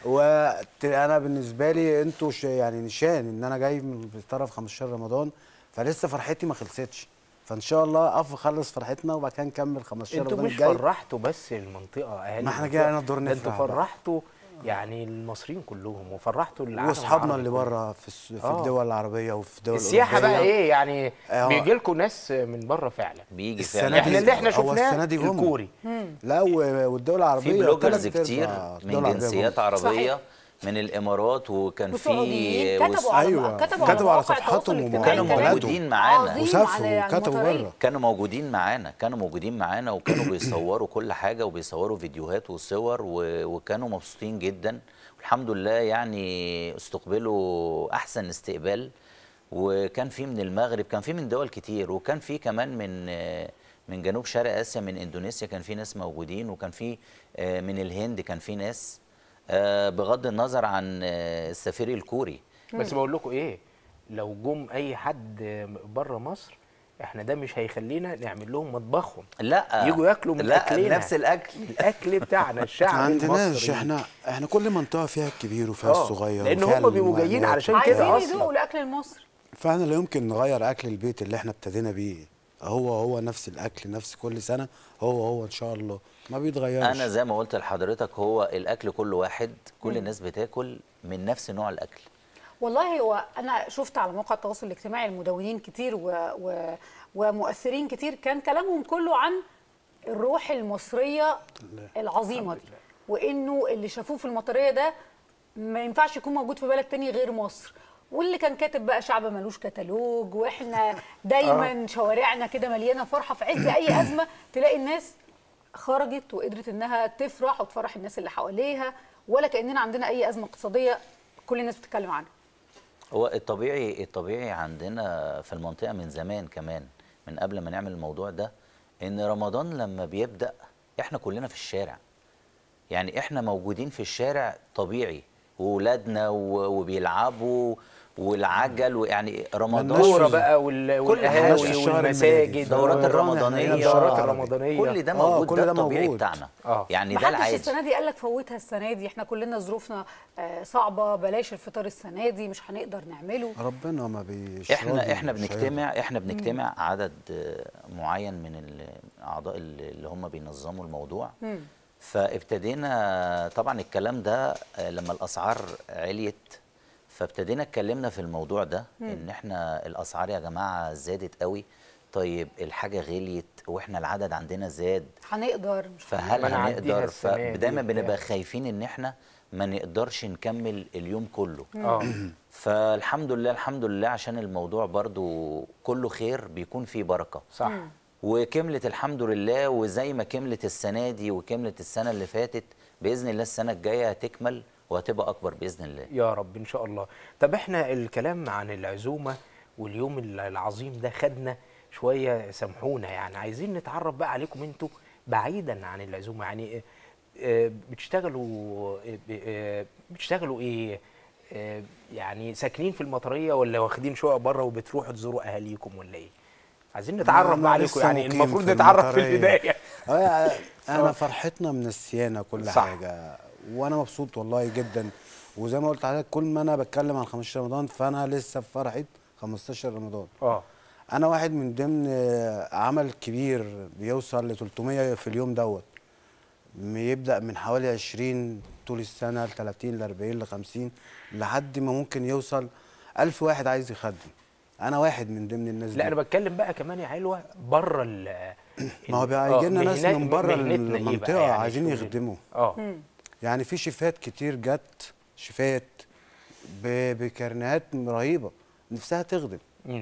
وانا بالنسبه لي انتوا ش- يعني نشان ان انا جاي من طرف 15 رمضان فلسه فرحتي ما خلصتش فان شاء الله اقف اخلص فرحتنا وبعد كده نكمل 15 انتوا رمضان مش الجاي فرحتوا بس المنطقه اهالي ما احنا المنطقة. جاي الدور ده انتوا نفرح بقى. فرحتوا يعني المصريين كلهم وفرحتوا العالم واصحابنا العربي اللي كله. بره في الس- في آه. الدول العربيه وفي الدول السياحه بقى الأوروبية. ايه يعني آه. بيجي لكم ناس من بره فعلا بيجي السنة فعلا دي- احنا اللي احنا هو السنة شفناه دي جم. الكوري لا و- والدول العربيه في بلوجرز تلات كتير أرباع الدول من العربية جنسيات جم. عربيه صحيح. من الامارات وكان في وسعوديين وس- كتبوا على أيوة. كتبوا كتبوا على مواقع صفحاتهم التواصل الاجتماعي وكانوا وكانوا كلام موجودين معانا عظيم وسافروا على وكتبوا المطرية. بره كانوا موجودين معانا كانوا موجودين معانا وكانوا بيصوروا كل حاجة وبيصوروا فيديوهات وصور و... وكانوا مبسوطين جدا والحمد لله يعني استقبلوا أحسن استقبال وكان في من المغرب كان في من دول كتير وكان في كمان من من جنوب شرق آسيا من إندونيسيا كان في ناس موجودين وكان في آه، من الهند كان في ناس آه، بغض النظر عن آه، السفير الكوري بس بقول لكم ايه لو جم اي حد بره مصر احنا ده مش هيخلينا نعمل لهم مطبخهم لا يجوا ياكلوا من لا اكلنا نفس الأكل الاكل بتاعنا الشعب ما عندناش المصري احنا احنا كل منطقه فيها الكبير وفيها آه، الصغير لأن وفيها هم بيبقوا المعاناة. جايين علشان كده عايزين أصلاً. يذوقوا الاكل المصري فاحنا لا يمكن نغير اكل البيت اللي احنا ابتدينا بيه هو هو نفس الاكل نفس كل سنه هو هو ان شاء الله ما بيتغيرش انا زي ما قلت لحضرتك هو الاكل كل واحد كل الناس بتاكل من نفس نوع الاكل والله هو انا شفت على مواقع التواصل الاجتماعي المدونين كتير و... و... ومؤثرين كتير كان كلامهم كله عن الروح المصريه العظيمه دي وانه اللي شافوه في المطريه ده ما ينفعش يكون موجود في بلد تاني غير مصر واللي كان كاتب بقى شعب ملوش كتالوج واحنا دايما شوارعنا كده مليانه فرحه في عز اي ازمه تلاقي الناس خرجت وقدرت انها تفرح وتفرح الناس اللي حواليها ولا كاننا عندنا اي ازمه اقتصاديه كل الناس بتتكلم عنها هو الطبيعي الطبيعي عندنا في المنطقه من زمان كمان من قبل ما نعمل الموضوع ده ان رمضان لما بيبدا احنا كلنا في الشارع يعني احنا موجودين في الشارع طبيعي وولادنا و- وبيلعبوا والعجل ويعني رمضان الكوره بقى وال- كل حاجة. والقهاوي الشهر الميلادي. والمساجد الدورات رمضان الرمضانيه يعني الدورات شهر الرمضانيه كل ده آه، موجود كل ده ده الطبيعي موجود. بتاعنا آه. يعني ده محدش العادي السنه دي قال لك فوتها السنه دي احنا كلنا ظروفنا آه، صعبه بلاش الفطار السنه دي مش هنقدر نعمله ربنا ما بيش احنا راضي، احنا مش بنجتمع احنا بنجتمع عدد آه، معين من الاعضاء اللي اللي هم بينظموا الموضوع مم. فابتدينا طبعا الكلام ده آه، لما الاسعار عليت فابتدينا اتكلمنا في الموضوع ده ان احنا الاسعار يا جماعه زادت قوي طيب الحاجه غليت واحنا العدد عندنا زاد هنقدر مش فهل ما نعديها هنقدر السنة دي فدايما وبتاع. بنبقى خايفين ان احنا ما نقدرش نكمل اليوم كله اه فالحمد لله الحمد لله عشان الموضوع برضو كله خير بيكون فيه بركة صح وكملت الحمد لله وزي ما كملت السنة دي وكملت السنة اللي فاتت بإذن الله السنة الجاية هتكمل وهتبقى أكبر بإذن الله يا رب ان شاء الله طب احنا الكلام عن العزومه واليوم العظيم ده خدنا شويه سامحونا يعني عايزين نتعرف بقى عليكم انتوا بعيدا عن العزومه يعني آه، بتشتغلوا آه، آه، بتشتغلوا ايه آه، يعني ساكنين في المطريه ولا واخدين شقق بره وبتروحوا تزوروا اهاليكم ولا ايه عايزين نتعرف أنا بقى عليكم لسه يعني مقيم المفروض في نتعرف في المطرية. البدايه آه، انا فرحتنا من السيانه كل صح. حاجه وانا مبسوط والله جدا وزي ما قلت لحضرتك كل ما انا بتكلم عن 15 رمضان فانا لسه في فرحه 15 رمضان اه انا واحد من ضمن آه، عمل كبير بيوصل ل 300 في اليوم دوت يبدا من حوالي 20 طول السنه ل 30 ل 40 ل 50 لحد ما ممكن يوصل 1000 واحد عايز يخدم انا واحد من ضمن الناس لا دي انا بتكلم بقى كمان يا حلوه بره ال ما هو آه، بقى يجي لنا ناس مهنا- من بره مهنتنا إيه بقى المنطقه يعني عايزين شغل- يخدموا اه يعني في شيفات كتير جت شيفات ب- بكارنيهات رهيبه نفسها تخدم مم.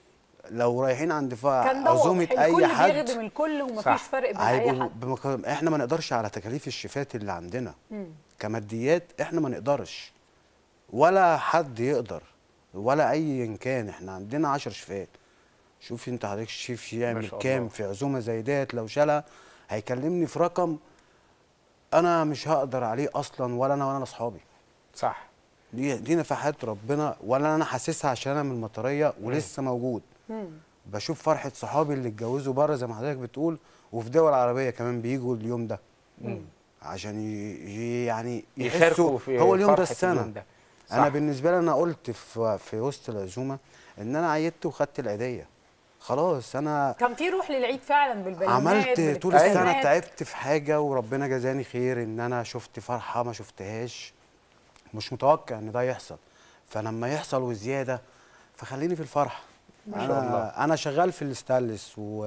لو رايحين عند فا- كان ده عزومه واضح اي الكل حد بيخدم الكل ومفيش صح. فرق بين اي هيبقوا حد بمك... احنا ما نقدرش على تكاليف الشيفات اللي عندنا مم. كماديات احنا ما نقدرش ولا حد يقدر ولا ايا كان احنا عندنا 10 شيفات شوفي انت حضرتك الشيف يعمل شاء كام الله. في عزومه زي ديت لو شالها هيكلمني في رقم انا مش هقدر عليه اصلا ولا انا ولا انا اصحابي صح دي دي نفحات ربنا ولا انا حاسسها عشان انا من المطريه ولسه موجود مم. بشوف فرحه صحابي اللي اتجوزوا بره زي ما حضرتك بتقول وفي دول عربيه كمان بيجوا اليوم ده عشان ي... ي- يعني يشاركوا يحسوا في هو اليوم ده فرحة السنه اليوم ده. انا صح. بالنسبه لي انا قلت في في وسط العزومه ان انا عيدت وخدت العيديه خلاص انا كان في روح للعيد فعلا بالبلمات عملت طول بالابتسامات. السنه تعبت في حاجه وربنا جزاني خير ان انا شفت فرحه ما شفتهاش مش متوقع ان ده يحصل فلما يحصل وزياده فخليني في الفرحه ما شاء انا الله. انا شغال في الاستانلس و...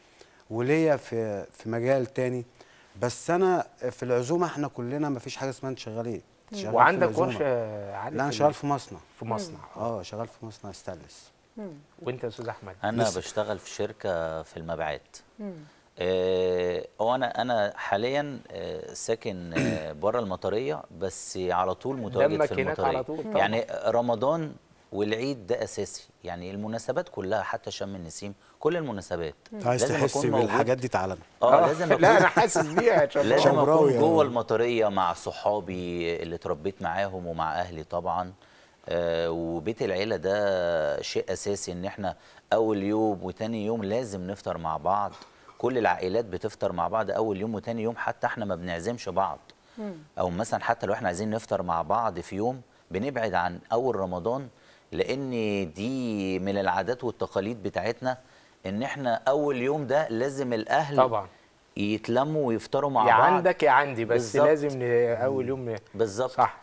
وليا في في مجال تاني بس انا في العزومه احنا كلنا ما فيش حاجه اسمها انت شغال ايه أنت شغال في وعندك العزومة. ورشه عارف لا انا ال- شغال في مصنع في مصنع اه شغال في مصنع استانلس وانت يا استاذ احمد انا لسه. بشتغل في شركه في المبيعات مم. آه، هو انا انا حاليا آه، ساكن بره المطريه بس على طول متواجد دمك في هناك المطريه على طول طبعا. يعني رمضان والعيد ده اساسي يعني المناسبات كلها حتى شم النسيم كل المناسبات انت عايز لازم تحس أكون موجود. بالحاجات دي تعالى اه لازم أكون لا انا حاسس بيها يا شباب لازم شبراوي اكون جوه يعني. المطريه مع صحابي اللي اتربيت معاهم ومع اهلي طبعا آه وبيت العيله ده شيء اساسي ان احنا اول يوم وتاني يوم لازم نفطر مع بعض كل العائلات بتفطر مع بعض اول يوم وتاني يوم حتى احنا ما بنعزمش بعض او مثلا حتى لو احنا عايزين نفطر مع بعض في يوم بنبعد عن اول رمضان لان دي من العادات والتقاليد بتاعتنا ان احنا اول يوم ده لازم الاهل طبعا يتلموا ويفطروا مع يا بعض عندك يا عندي بس بالظبط. لازم ن- اول يوم ن- بالظبط صح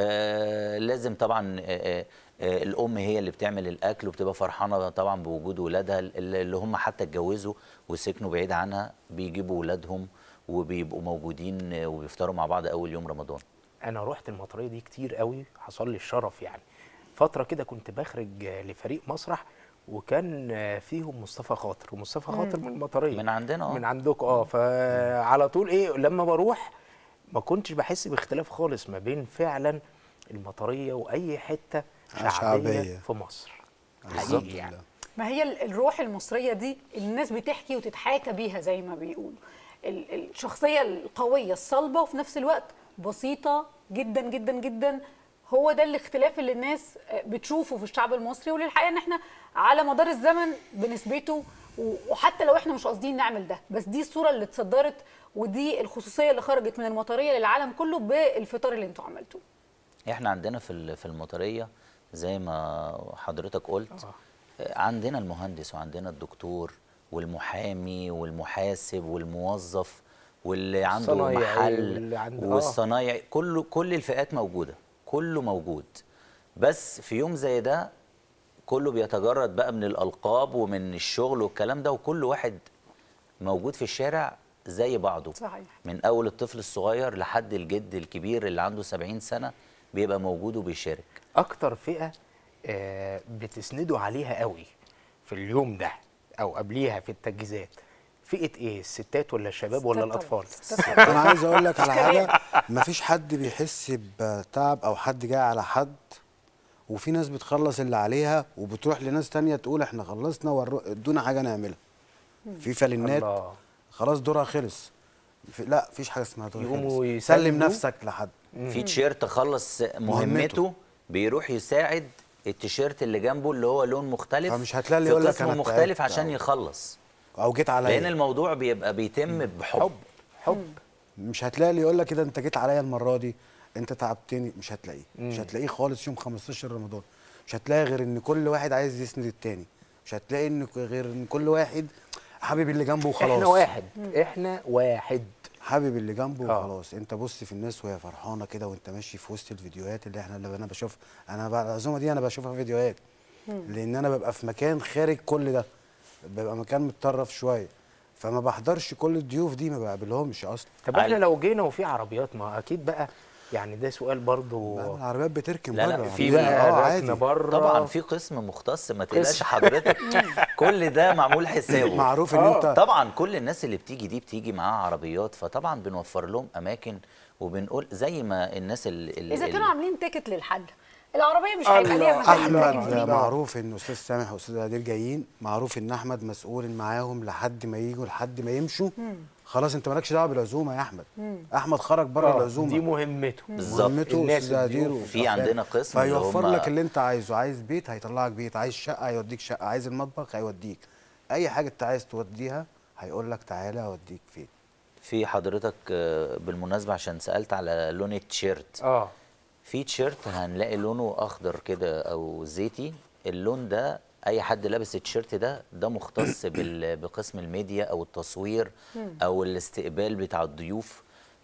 آه لازم طبعا آه آه الام هي اللي بتعمل الاكل وبتبقى فرحانه طبعا بوجود ولادها اللي اللي هم حتى اتجوزوا وسكنوا بعيد عنها بيجيبوا ولادهم وبيبقوا موجودين آه، وبيفطروا مع بعض اول يوم رمضان انا رحت المطريه دي كتير قوي حصل لي الشرف يعني فتره كده كنت بخرج آه، لفريق مسرح وكان آه، فيهم مصطفى خاطر ومصطفى خاطر من المطريه من عندنا اه من عندكم اه فعلى طول ايه لما بروح ما كنتش بحس باختلاف خالص ما بين فعلا المطريه واي حته شعبيه, شعبية. في مصر بالظبط حقيقي يعني ما هي ال- الروح المصريه دي الناس بتحكي وتتحاكى بيها زي ما بيقولوا ال- الشخصيه القويه الصلبه وفي نفس الوقت بسيطه جدا جدا جدا هو ده الاختلاف اللي الناس بتشوفه في الشعب المصري وللحقيقه ان احنا على مدار الزمن بنثبته و- وحتى لو احنا مش قاصدين نعمل ده بس دي الصوره اللي اتصدرت ودي الخصوصيه اللي خرجت من المطريه للعالم كله بالفطار اللي انتوا عملتوه احنا عندنا في ال- في المطريه زي ما حضرتك قلت آه، عندنا المهندس وعندنا الدكتور والمحامي والمحاسب والموظف واللي عنده الصنايعي محل واللي عنده- آه. والصنايعي كله كل الفئات موجوده كله موجود بس في يوم زي ده كله بيتجرد بقى من الالقاب ومن الشغل والكلام ده وكل واحد موجود في الشارع زي بعضه صحيح من اول الطفل الصغير لحد الجد الكبير اللي عنده 70 سنه بيبقى موجود وبيشارك اكتر فئه آه، بتسندوا عليها قوي في اليوم ده او قبليها في التجهيزات فئه ايه الستات ولا الشباب ولا الستات طبعاً. الاطفال الستات طبعاً. انا عايز اقول لك على مش كلام. حاجه مفيش حد بيحس بتعب او حد جاي على حد وفي ناس بتخلص اللي عليها وبتروح لناس تانية تقول احنا خلصنا ورو- ادونا حاجه نعملها في فالنات الله خلاص دورها خلص في لا مفيش حاجه اسمها دور يقوموا خلص. يساندوا. سلم نفسك لحد في تيشيرت خلص مهمته بيروح يساعد التيشيرت اللي جنبه اللي هو لون مختلف فمش هتلاقي اللي في يقول لك قسم أنا مختلف تعبت عشان أو- يخلص او جيت لان عليا الموضوع بيبقى بيتم بحب حب حب مش هتلاقي اللي يقول لك كده انت جيت عليا المره دي انت تعبتني مش هتلاقيه مش هتلاقيه خالص يوم 15 رمضان مش هتلاقي غير ان كل واحد عايز يسند التاني مش هتلاقي ان ك- غير ان كل واحد حابب اللي جنبه وخلاص احنا واحد احنا واحد حابب اللي جنبه آه. وخلاص انت بص في الناس وهي فرحانه كده وانت ماشي في وسط الفيديوهات اللي احنا اللي انا بشوف انا بعد العزومه دي انا بشوفها فيديوهات لان انا ببقى في مكان خارج كل ده ببقى مكان متطرف شويه فما بحضرش كل الضيوف دي ما بقابلهمش اصلا طب احنا علي. لو جينا وفي عربيات ما اكيد بقى يعني ده سؤال برضو العربيات بتركن لا لا بره في عندنا. بقى اه ركنه عادي بره طبعا في قسم مختص ما تقلقش حضرتك كل ده معمول حسابه معروف ان آه. انت طبعا كل الناس اللي بتيجي دي بتيجي معاها عربيات فطبعا بنوفر لهم اماكن وبنقول زي ما الناس اللي, اذا كانوا عاملين تيكت للحل العربيه مش هيبقى ليها مكان احمد يتركن فيه. معروف ان استاذ سامح واستاذ عديل جايين معروف ان احمد مسؤول معاهم لحد ما يجوا لحد ما يمشوا خلاص انت مالكش دعوه بالعزومه يا احمد احمد خرج بره آه، العزومه دي مهمته بالظبط مهمته الناس استاذ عديل الضيوف. وأستاذ في عندنا خالد. قسم اللي فيوفر هم- لك اللي انت عايزه عايز بيت هيطلعك بيت عايز شقه هيوديك شقه عايز المطبخ هيوديك اي حاجه انت عايز توديها هيقول لك تعالى اوديك فين في حضرتك آه، بالمناسبه عشان سالت على لون التيشيرت اه في تيشيرت هنلاقي لونه اخضر كده او زيتي اللون ده اي حد لابس التيشيرت ده ده مختص بال- بقسم الميديا او التصوير او الاستقبال بتاع الضيوف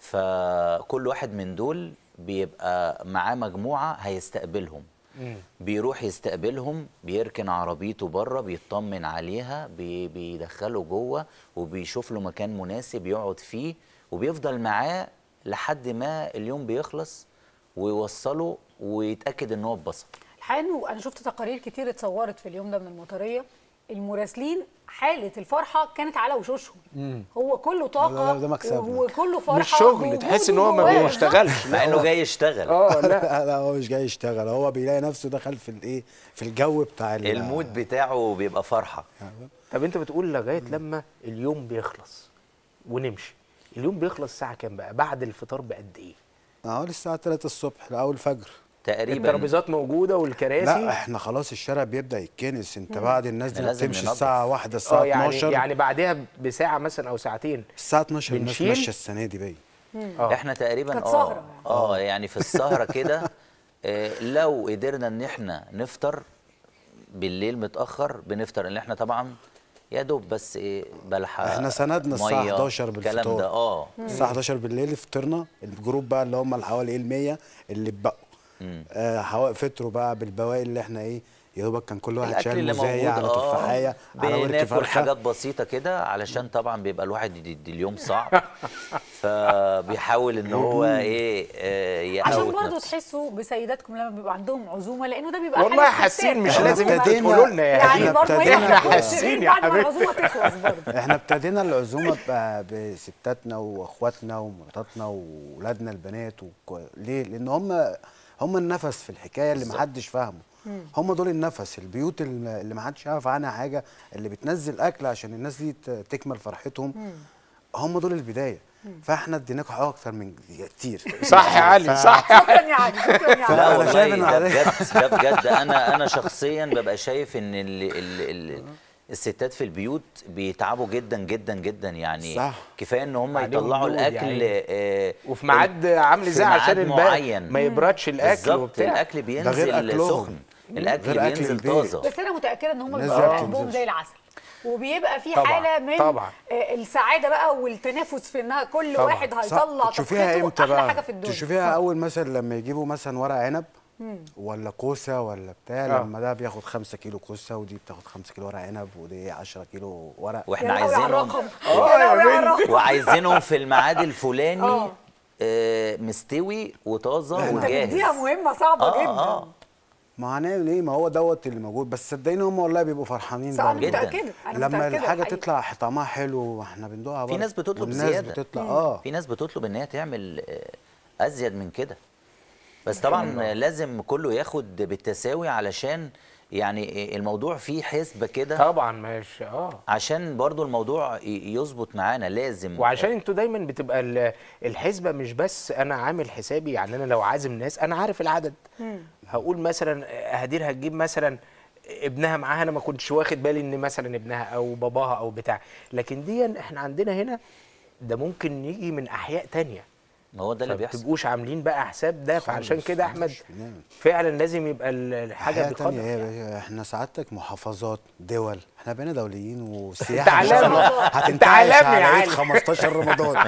فكل واحد من دول بيبقى معاه مجموعه هيستقبلهم بيروح يستقبلهم بيركن عربيته بره بيطمن عليها بي بيدخله جوه وبيشوف له مكان مناسب يقعد فيه وبيفضل معاه لحد ما اليوم بيخلص ويوصله ويتاكد ان هو اتبسط الحقيقه انه انا شفت تقارير كتير اتصورت في اليوم ده من المطريه المراسلين حاله الفرحه كانت على وشوشهم هو كله طاقه ده- ده مكسبنا. وكله فرحه مش شغل بوجوده تحس ان هو ما جواه. بيشتغلش مع انه جاي يشتغل اه لا لا لا هو مش جاي يشتغل هو بيلاقي نفسه دخل في الايه في الجو بتاع ال- المود بتاعه بيبقى فرحه طب انت بتقول لغايه لما اليوم بيخلص ونمشي اليوم بيخلص الساعه كام بقى بعد الفطار بقد ايه اه الساعه 3 الصبح لاول الفجر تقريبا الترابيزات موجوده والكراسي لا احنا خلاص الشارع بيبدا يتكنس انت بعد الناس دي احنا ما لازم بتمشي ننظف. الساعه 1 الساعه اه يعني 12 يعني بعدها بساعه مثلا او ساعتين الساعه 12 الناس بنشيل؟ ماشيه السنه دي باين اه احنا تقريبا كانت اه سهرة اه يعني في السهره كده آه، لو قدرنا ان احنا نفطر بالليل متاخر بنفطر ان احنا طبعا يا دوب بس ايه بلحق احنا سندنا الساعه مية، 11 الكلام بالفطار ده اه الساعه 11 بالليل فطرنا الجروب بقى اللي هم حوالي ايه ال 100 اللي اتبقوا مم. آه حوا- فطروا بقى بالبواقي اللي احنا ايه يا دوبك كان كل واحد الاكل شايل اللي مزايا موجود على تفاحيه على ورك بناكل فرخه حاجات بسيطه كده علشان طبعا بيبقى الواحد دي- دي اليوم صعب فبيحاول ان هو ايه آه، عشان يقوت برضه نفسه تحسوا بسيداتكم لما بيبقى عندهم عزومه لانه ده بيبقى والله حاجة حاسين مش ستات. لازم انتوا ابتدينا- تقولوا لنا يعني يعني برضه ابتدينا احنا احنا حاسين يا بعد ما حبيبي. العزومه تخلص برضه احنا ابتدينا العزومه ب- بستاتنا واخواتنا ومراتاتنا واولادنا البنات وك... ليه؟ لان هم هم النفس في الحكايه اللي محدش فاهمه هم دول النفس البيوت الل- اللي محدش يعرف عنها حاجه اللي بتنزل اكل عشان الناس دي ت- تكمل فرحتهم هم دول البدايه فاحنا اديناكم حاجه اكتر من كتير صح يا علي صح شكرا يا علي شكرا يا علي لا أنا والله شايف إن ده عليه- بجد ده بجد انا انا شخصيا ببقى شايف ان ال ال ال الستات في البيوت بيتعبوا جدا جدا جدا يعني صح. كفايه ان هم عليهم يطلعوا لود الاكل يعني. آه وفي ميعاد عامل في ازاي عشان ميعاد الباقي معين. ما يبردش الاكل بالظبط وبتاع الاكل غير بينزل أكلهم. سخن الاكل غير أكل بينزل البيت. طازه بس انا متاكده ان هم الناس بيبقوا دي قلبهم بتنزلش. زي العسل وبيبقى في طبعاً، حاله من طبعاً. آه، السعاده بقى والتنافس في انها كل طبعاً. واحد هيطلع تشوفيها طاقته امتى احلى بقى حاجه في الدنيا تشوفيها اول مثلا لما يجيبوا مثلا ورق عنب ولا كوسه ولا بتاع آه. لما ده بياخد 5 كيلو كوسه ودي بتاخد 5 كيلو ورق عنب ودي 10 كيلو ورق واحنا يا لهوي على عايزينهم الرقم آه، يا يا لهوي على بنتي. الرقم وعايزينهم في الميعاد الفلاني آه. آه مستوي وطازه إحنا انت وجاهز بتديها مهمه صعبه اه جدا اه ما هنعمل ايه ما هو دوت اللي موجود بس صدقيني هم والله بيبقوا فرحانين صح، انا برضه. جداً. متاكده انا لما متأكدة الحاجه الحقيقة. تطلع طعمها حلو واحنا بندوقها في برضه. ناس بتطلب والناس زياده بتطلع اه في ناس بتطلب ان هي تعمل آه، ازيد من كده بس طبعا لازم كله ياخد بالتساوي علشان يعني الموضوع فيه حسبه كده طبعا ماشي اه عشان برضو الموضوع ي- يظبط معانا لازم وعشان انتوا دايما بتبقى ال- الحسبه مش بس انا عامل حسابي يعني انا لو عازم ناس انا عارف العدد هقول مثلا هدير هتجيب مثلا ابنها معاها انا ما كنتش واخد بالي ان مثلا ابنها او باباها او بتاع لكن دي احنا عندنا هنا ده ممكن يجي من احياء تانية ما هو ده اللي بيحصل تبقوش عاملين بقى حساب ده فعشان خالص، كده مش احمد بنعمل. فعلا لازم يبقى ال- الحاجه حاجه تانية بقدر هي يعني. بقى- احنا سعادتك محافظات دول احنا بقينا دوليين انت والسياحه ان شاء عالمي. الله انت هتنتعش عالمي على يا عيد علي. 15 رمضان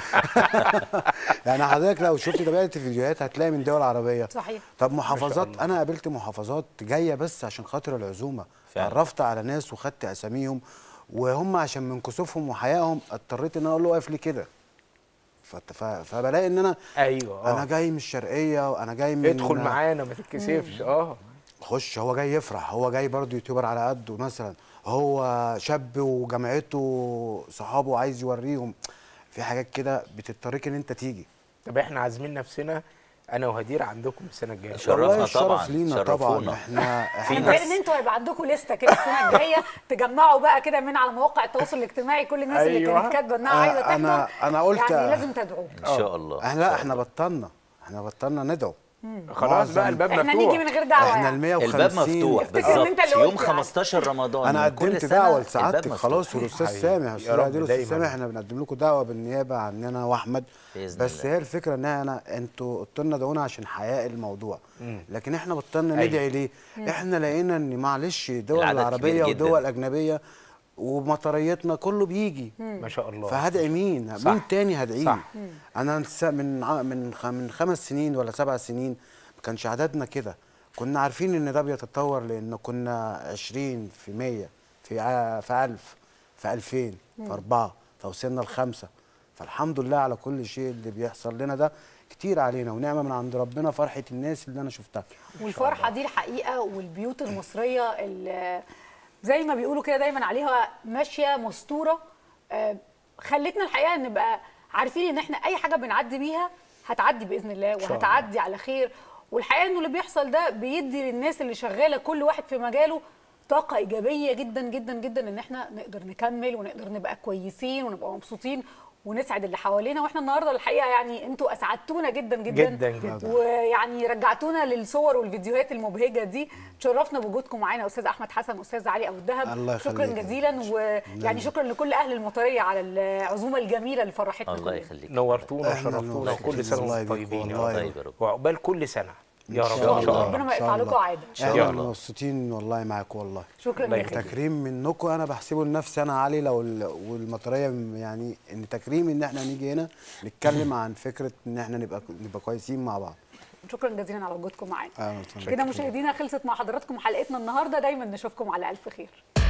يعني حضرتك لو شفت طبيعه الفيديوهات هتلاقي من دول عربيه صحيح طب محافظات انا قابلت محافظات جايه بس عشان خاطر العزومه فعلا. عرفت على ناس وخدت اساميهم وهم عشان من كسوفهم وحيائهم اضطريت ان انا اقول له واقف لي كده فت- ف- فبلاقي ان انا ايوه انا اه جاي من الشرقيه وانا جاي من ادخل معانا ما تتكسفش اه خش هو جاي يفرح هو جاي برضه يوتيوبر على قده مثلا هو شاب وجامعته صحابه عايز يوريهم في حاجات كده بتضطرك ان انت تيجي طب احنا عازمين نفسنا انا وهدير عندكم السنه الجايه شرفنا والله الشرف طبعاً، لينا طبعا شرفونا. احنا في احنا غير ان انتوا هيبقى عندكم لسته كده السنه الجايه تجمعوا بقى كده من على مواقع التواصل الاجتماعي كل الناس اللي أيوة. كانت كاتبه انها عايزه آه، تحضر أنا- أنا قلت- يعني لازم تدعوا ان شاء الله احنا لا احنا بطلنا احنا بطلنا ندعو خلاص بقى الباب احنا مفتوح نيجي من غير دعوه احنا ال يعني 150 الباب مفتوح افتكر إن أنت بالظبط اللي يوم قلت يعني. 15 رمضان انا من كل قدمت سنة دعوه الباب لسعادتك مفتوح. خلاص والاستاذ حبيبي. سامح يا الاستاذ رب عادل والاستاذ دايماً. سامح احنا بنقدم لكم دعوه بالنيابه عننا واحمد بإذن بس الله. هي الفكره ان انا انتوا قلتوا لنا دعونا عشان حياء الموضوع لكن احنا بطلنا أيوة. ندعي ليه احنا لقينا ان معلش الدول العدد العربيه كبير جداً. ودول اجنبيه ومطريتنا كله بيجي ما شاء الله فهدعي مين صح. مين تاني هدعيه صح. انا نس- من ع- من خ- من خمس سنين ولا سبع سنين ما كانش عددنا كده كنا عارفين ان ده بيتطور لان كنا 20 في 100 في ع- في 1000 في 2000 في 4 فوصلنا لخمسه فالحمد لله على كل شيء اللي بيحصل لنا ده كتير علينا ونعمه من عند ربنا فرحه الناس اللي انا شفتها والفرحه دي الحقيقه والبيوت المصريه اللي زي ما بيقولوا كده دايما عليها ماشيه مستوره آه، خلتنا الحقيقه نبقى عارفين ان احنا اي حاجه بنعدي بيها هتعدي باذن الله الله. وهتعدي على خير والحقيقه انه اللي بيحصل ده بيدي للناس اللي شغاله كل واحد في مجاله طاقة إيجابية جدا جدا جدا إن إحنا نقدر نكمل ونقدر نبقى كويسين ونبقى مبسوطين ونسعد اللي حوالينا واحنا النهارده الحقيقه يعني انتوا اسعدتونا جدا جدا جدا جدا. ويعني رجعتونا للصور والفيديوهات المبهجه دي تشرفنا بوجودكم معانا استاذ احمد حسن استاذ علي ابو الدهب الله شكرا يخليك. جزيلا ويعني شكرا لكل اهل المطريه على العزومه الجميله اللي فرحتنا الله كلنا. يخليك نورتونا إحنا وشرفتونا اللي وكل سنه الله وانتم يبارك طيبين يا والله رب طيب يا رب. وعقبال كل سنه يا رب إن ان شاء شاء الله. ربنا ما الله إن شاء يقطع الله. لكم عاده احنا شاء الله. مبسوطين والله معاكم والله شكرا الله جدا يخليك. تكريم منكم انا بحسبه لنفسي انا علي لو ال- والمطريه م- يعني ان تكريم ان احنا نيجي هنا نتكلم عن فكره ان احنا نبقى نبقى كويسين مع بعض شكرا جزيلا على وجودكم معانا أهلاً وسهلاً. كده مشاهدينا خلصت مع حضراتكم حلقتنا النهارده دايما نشوفكم على الف خير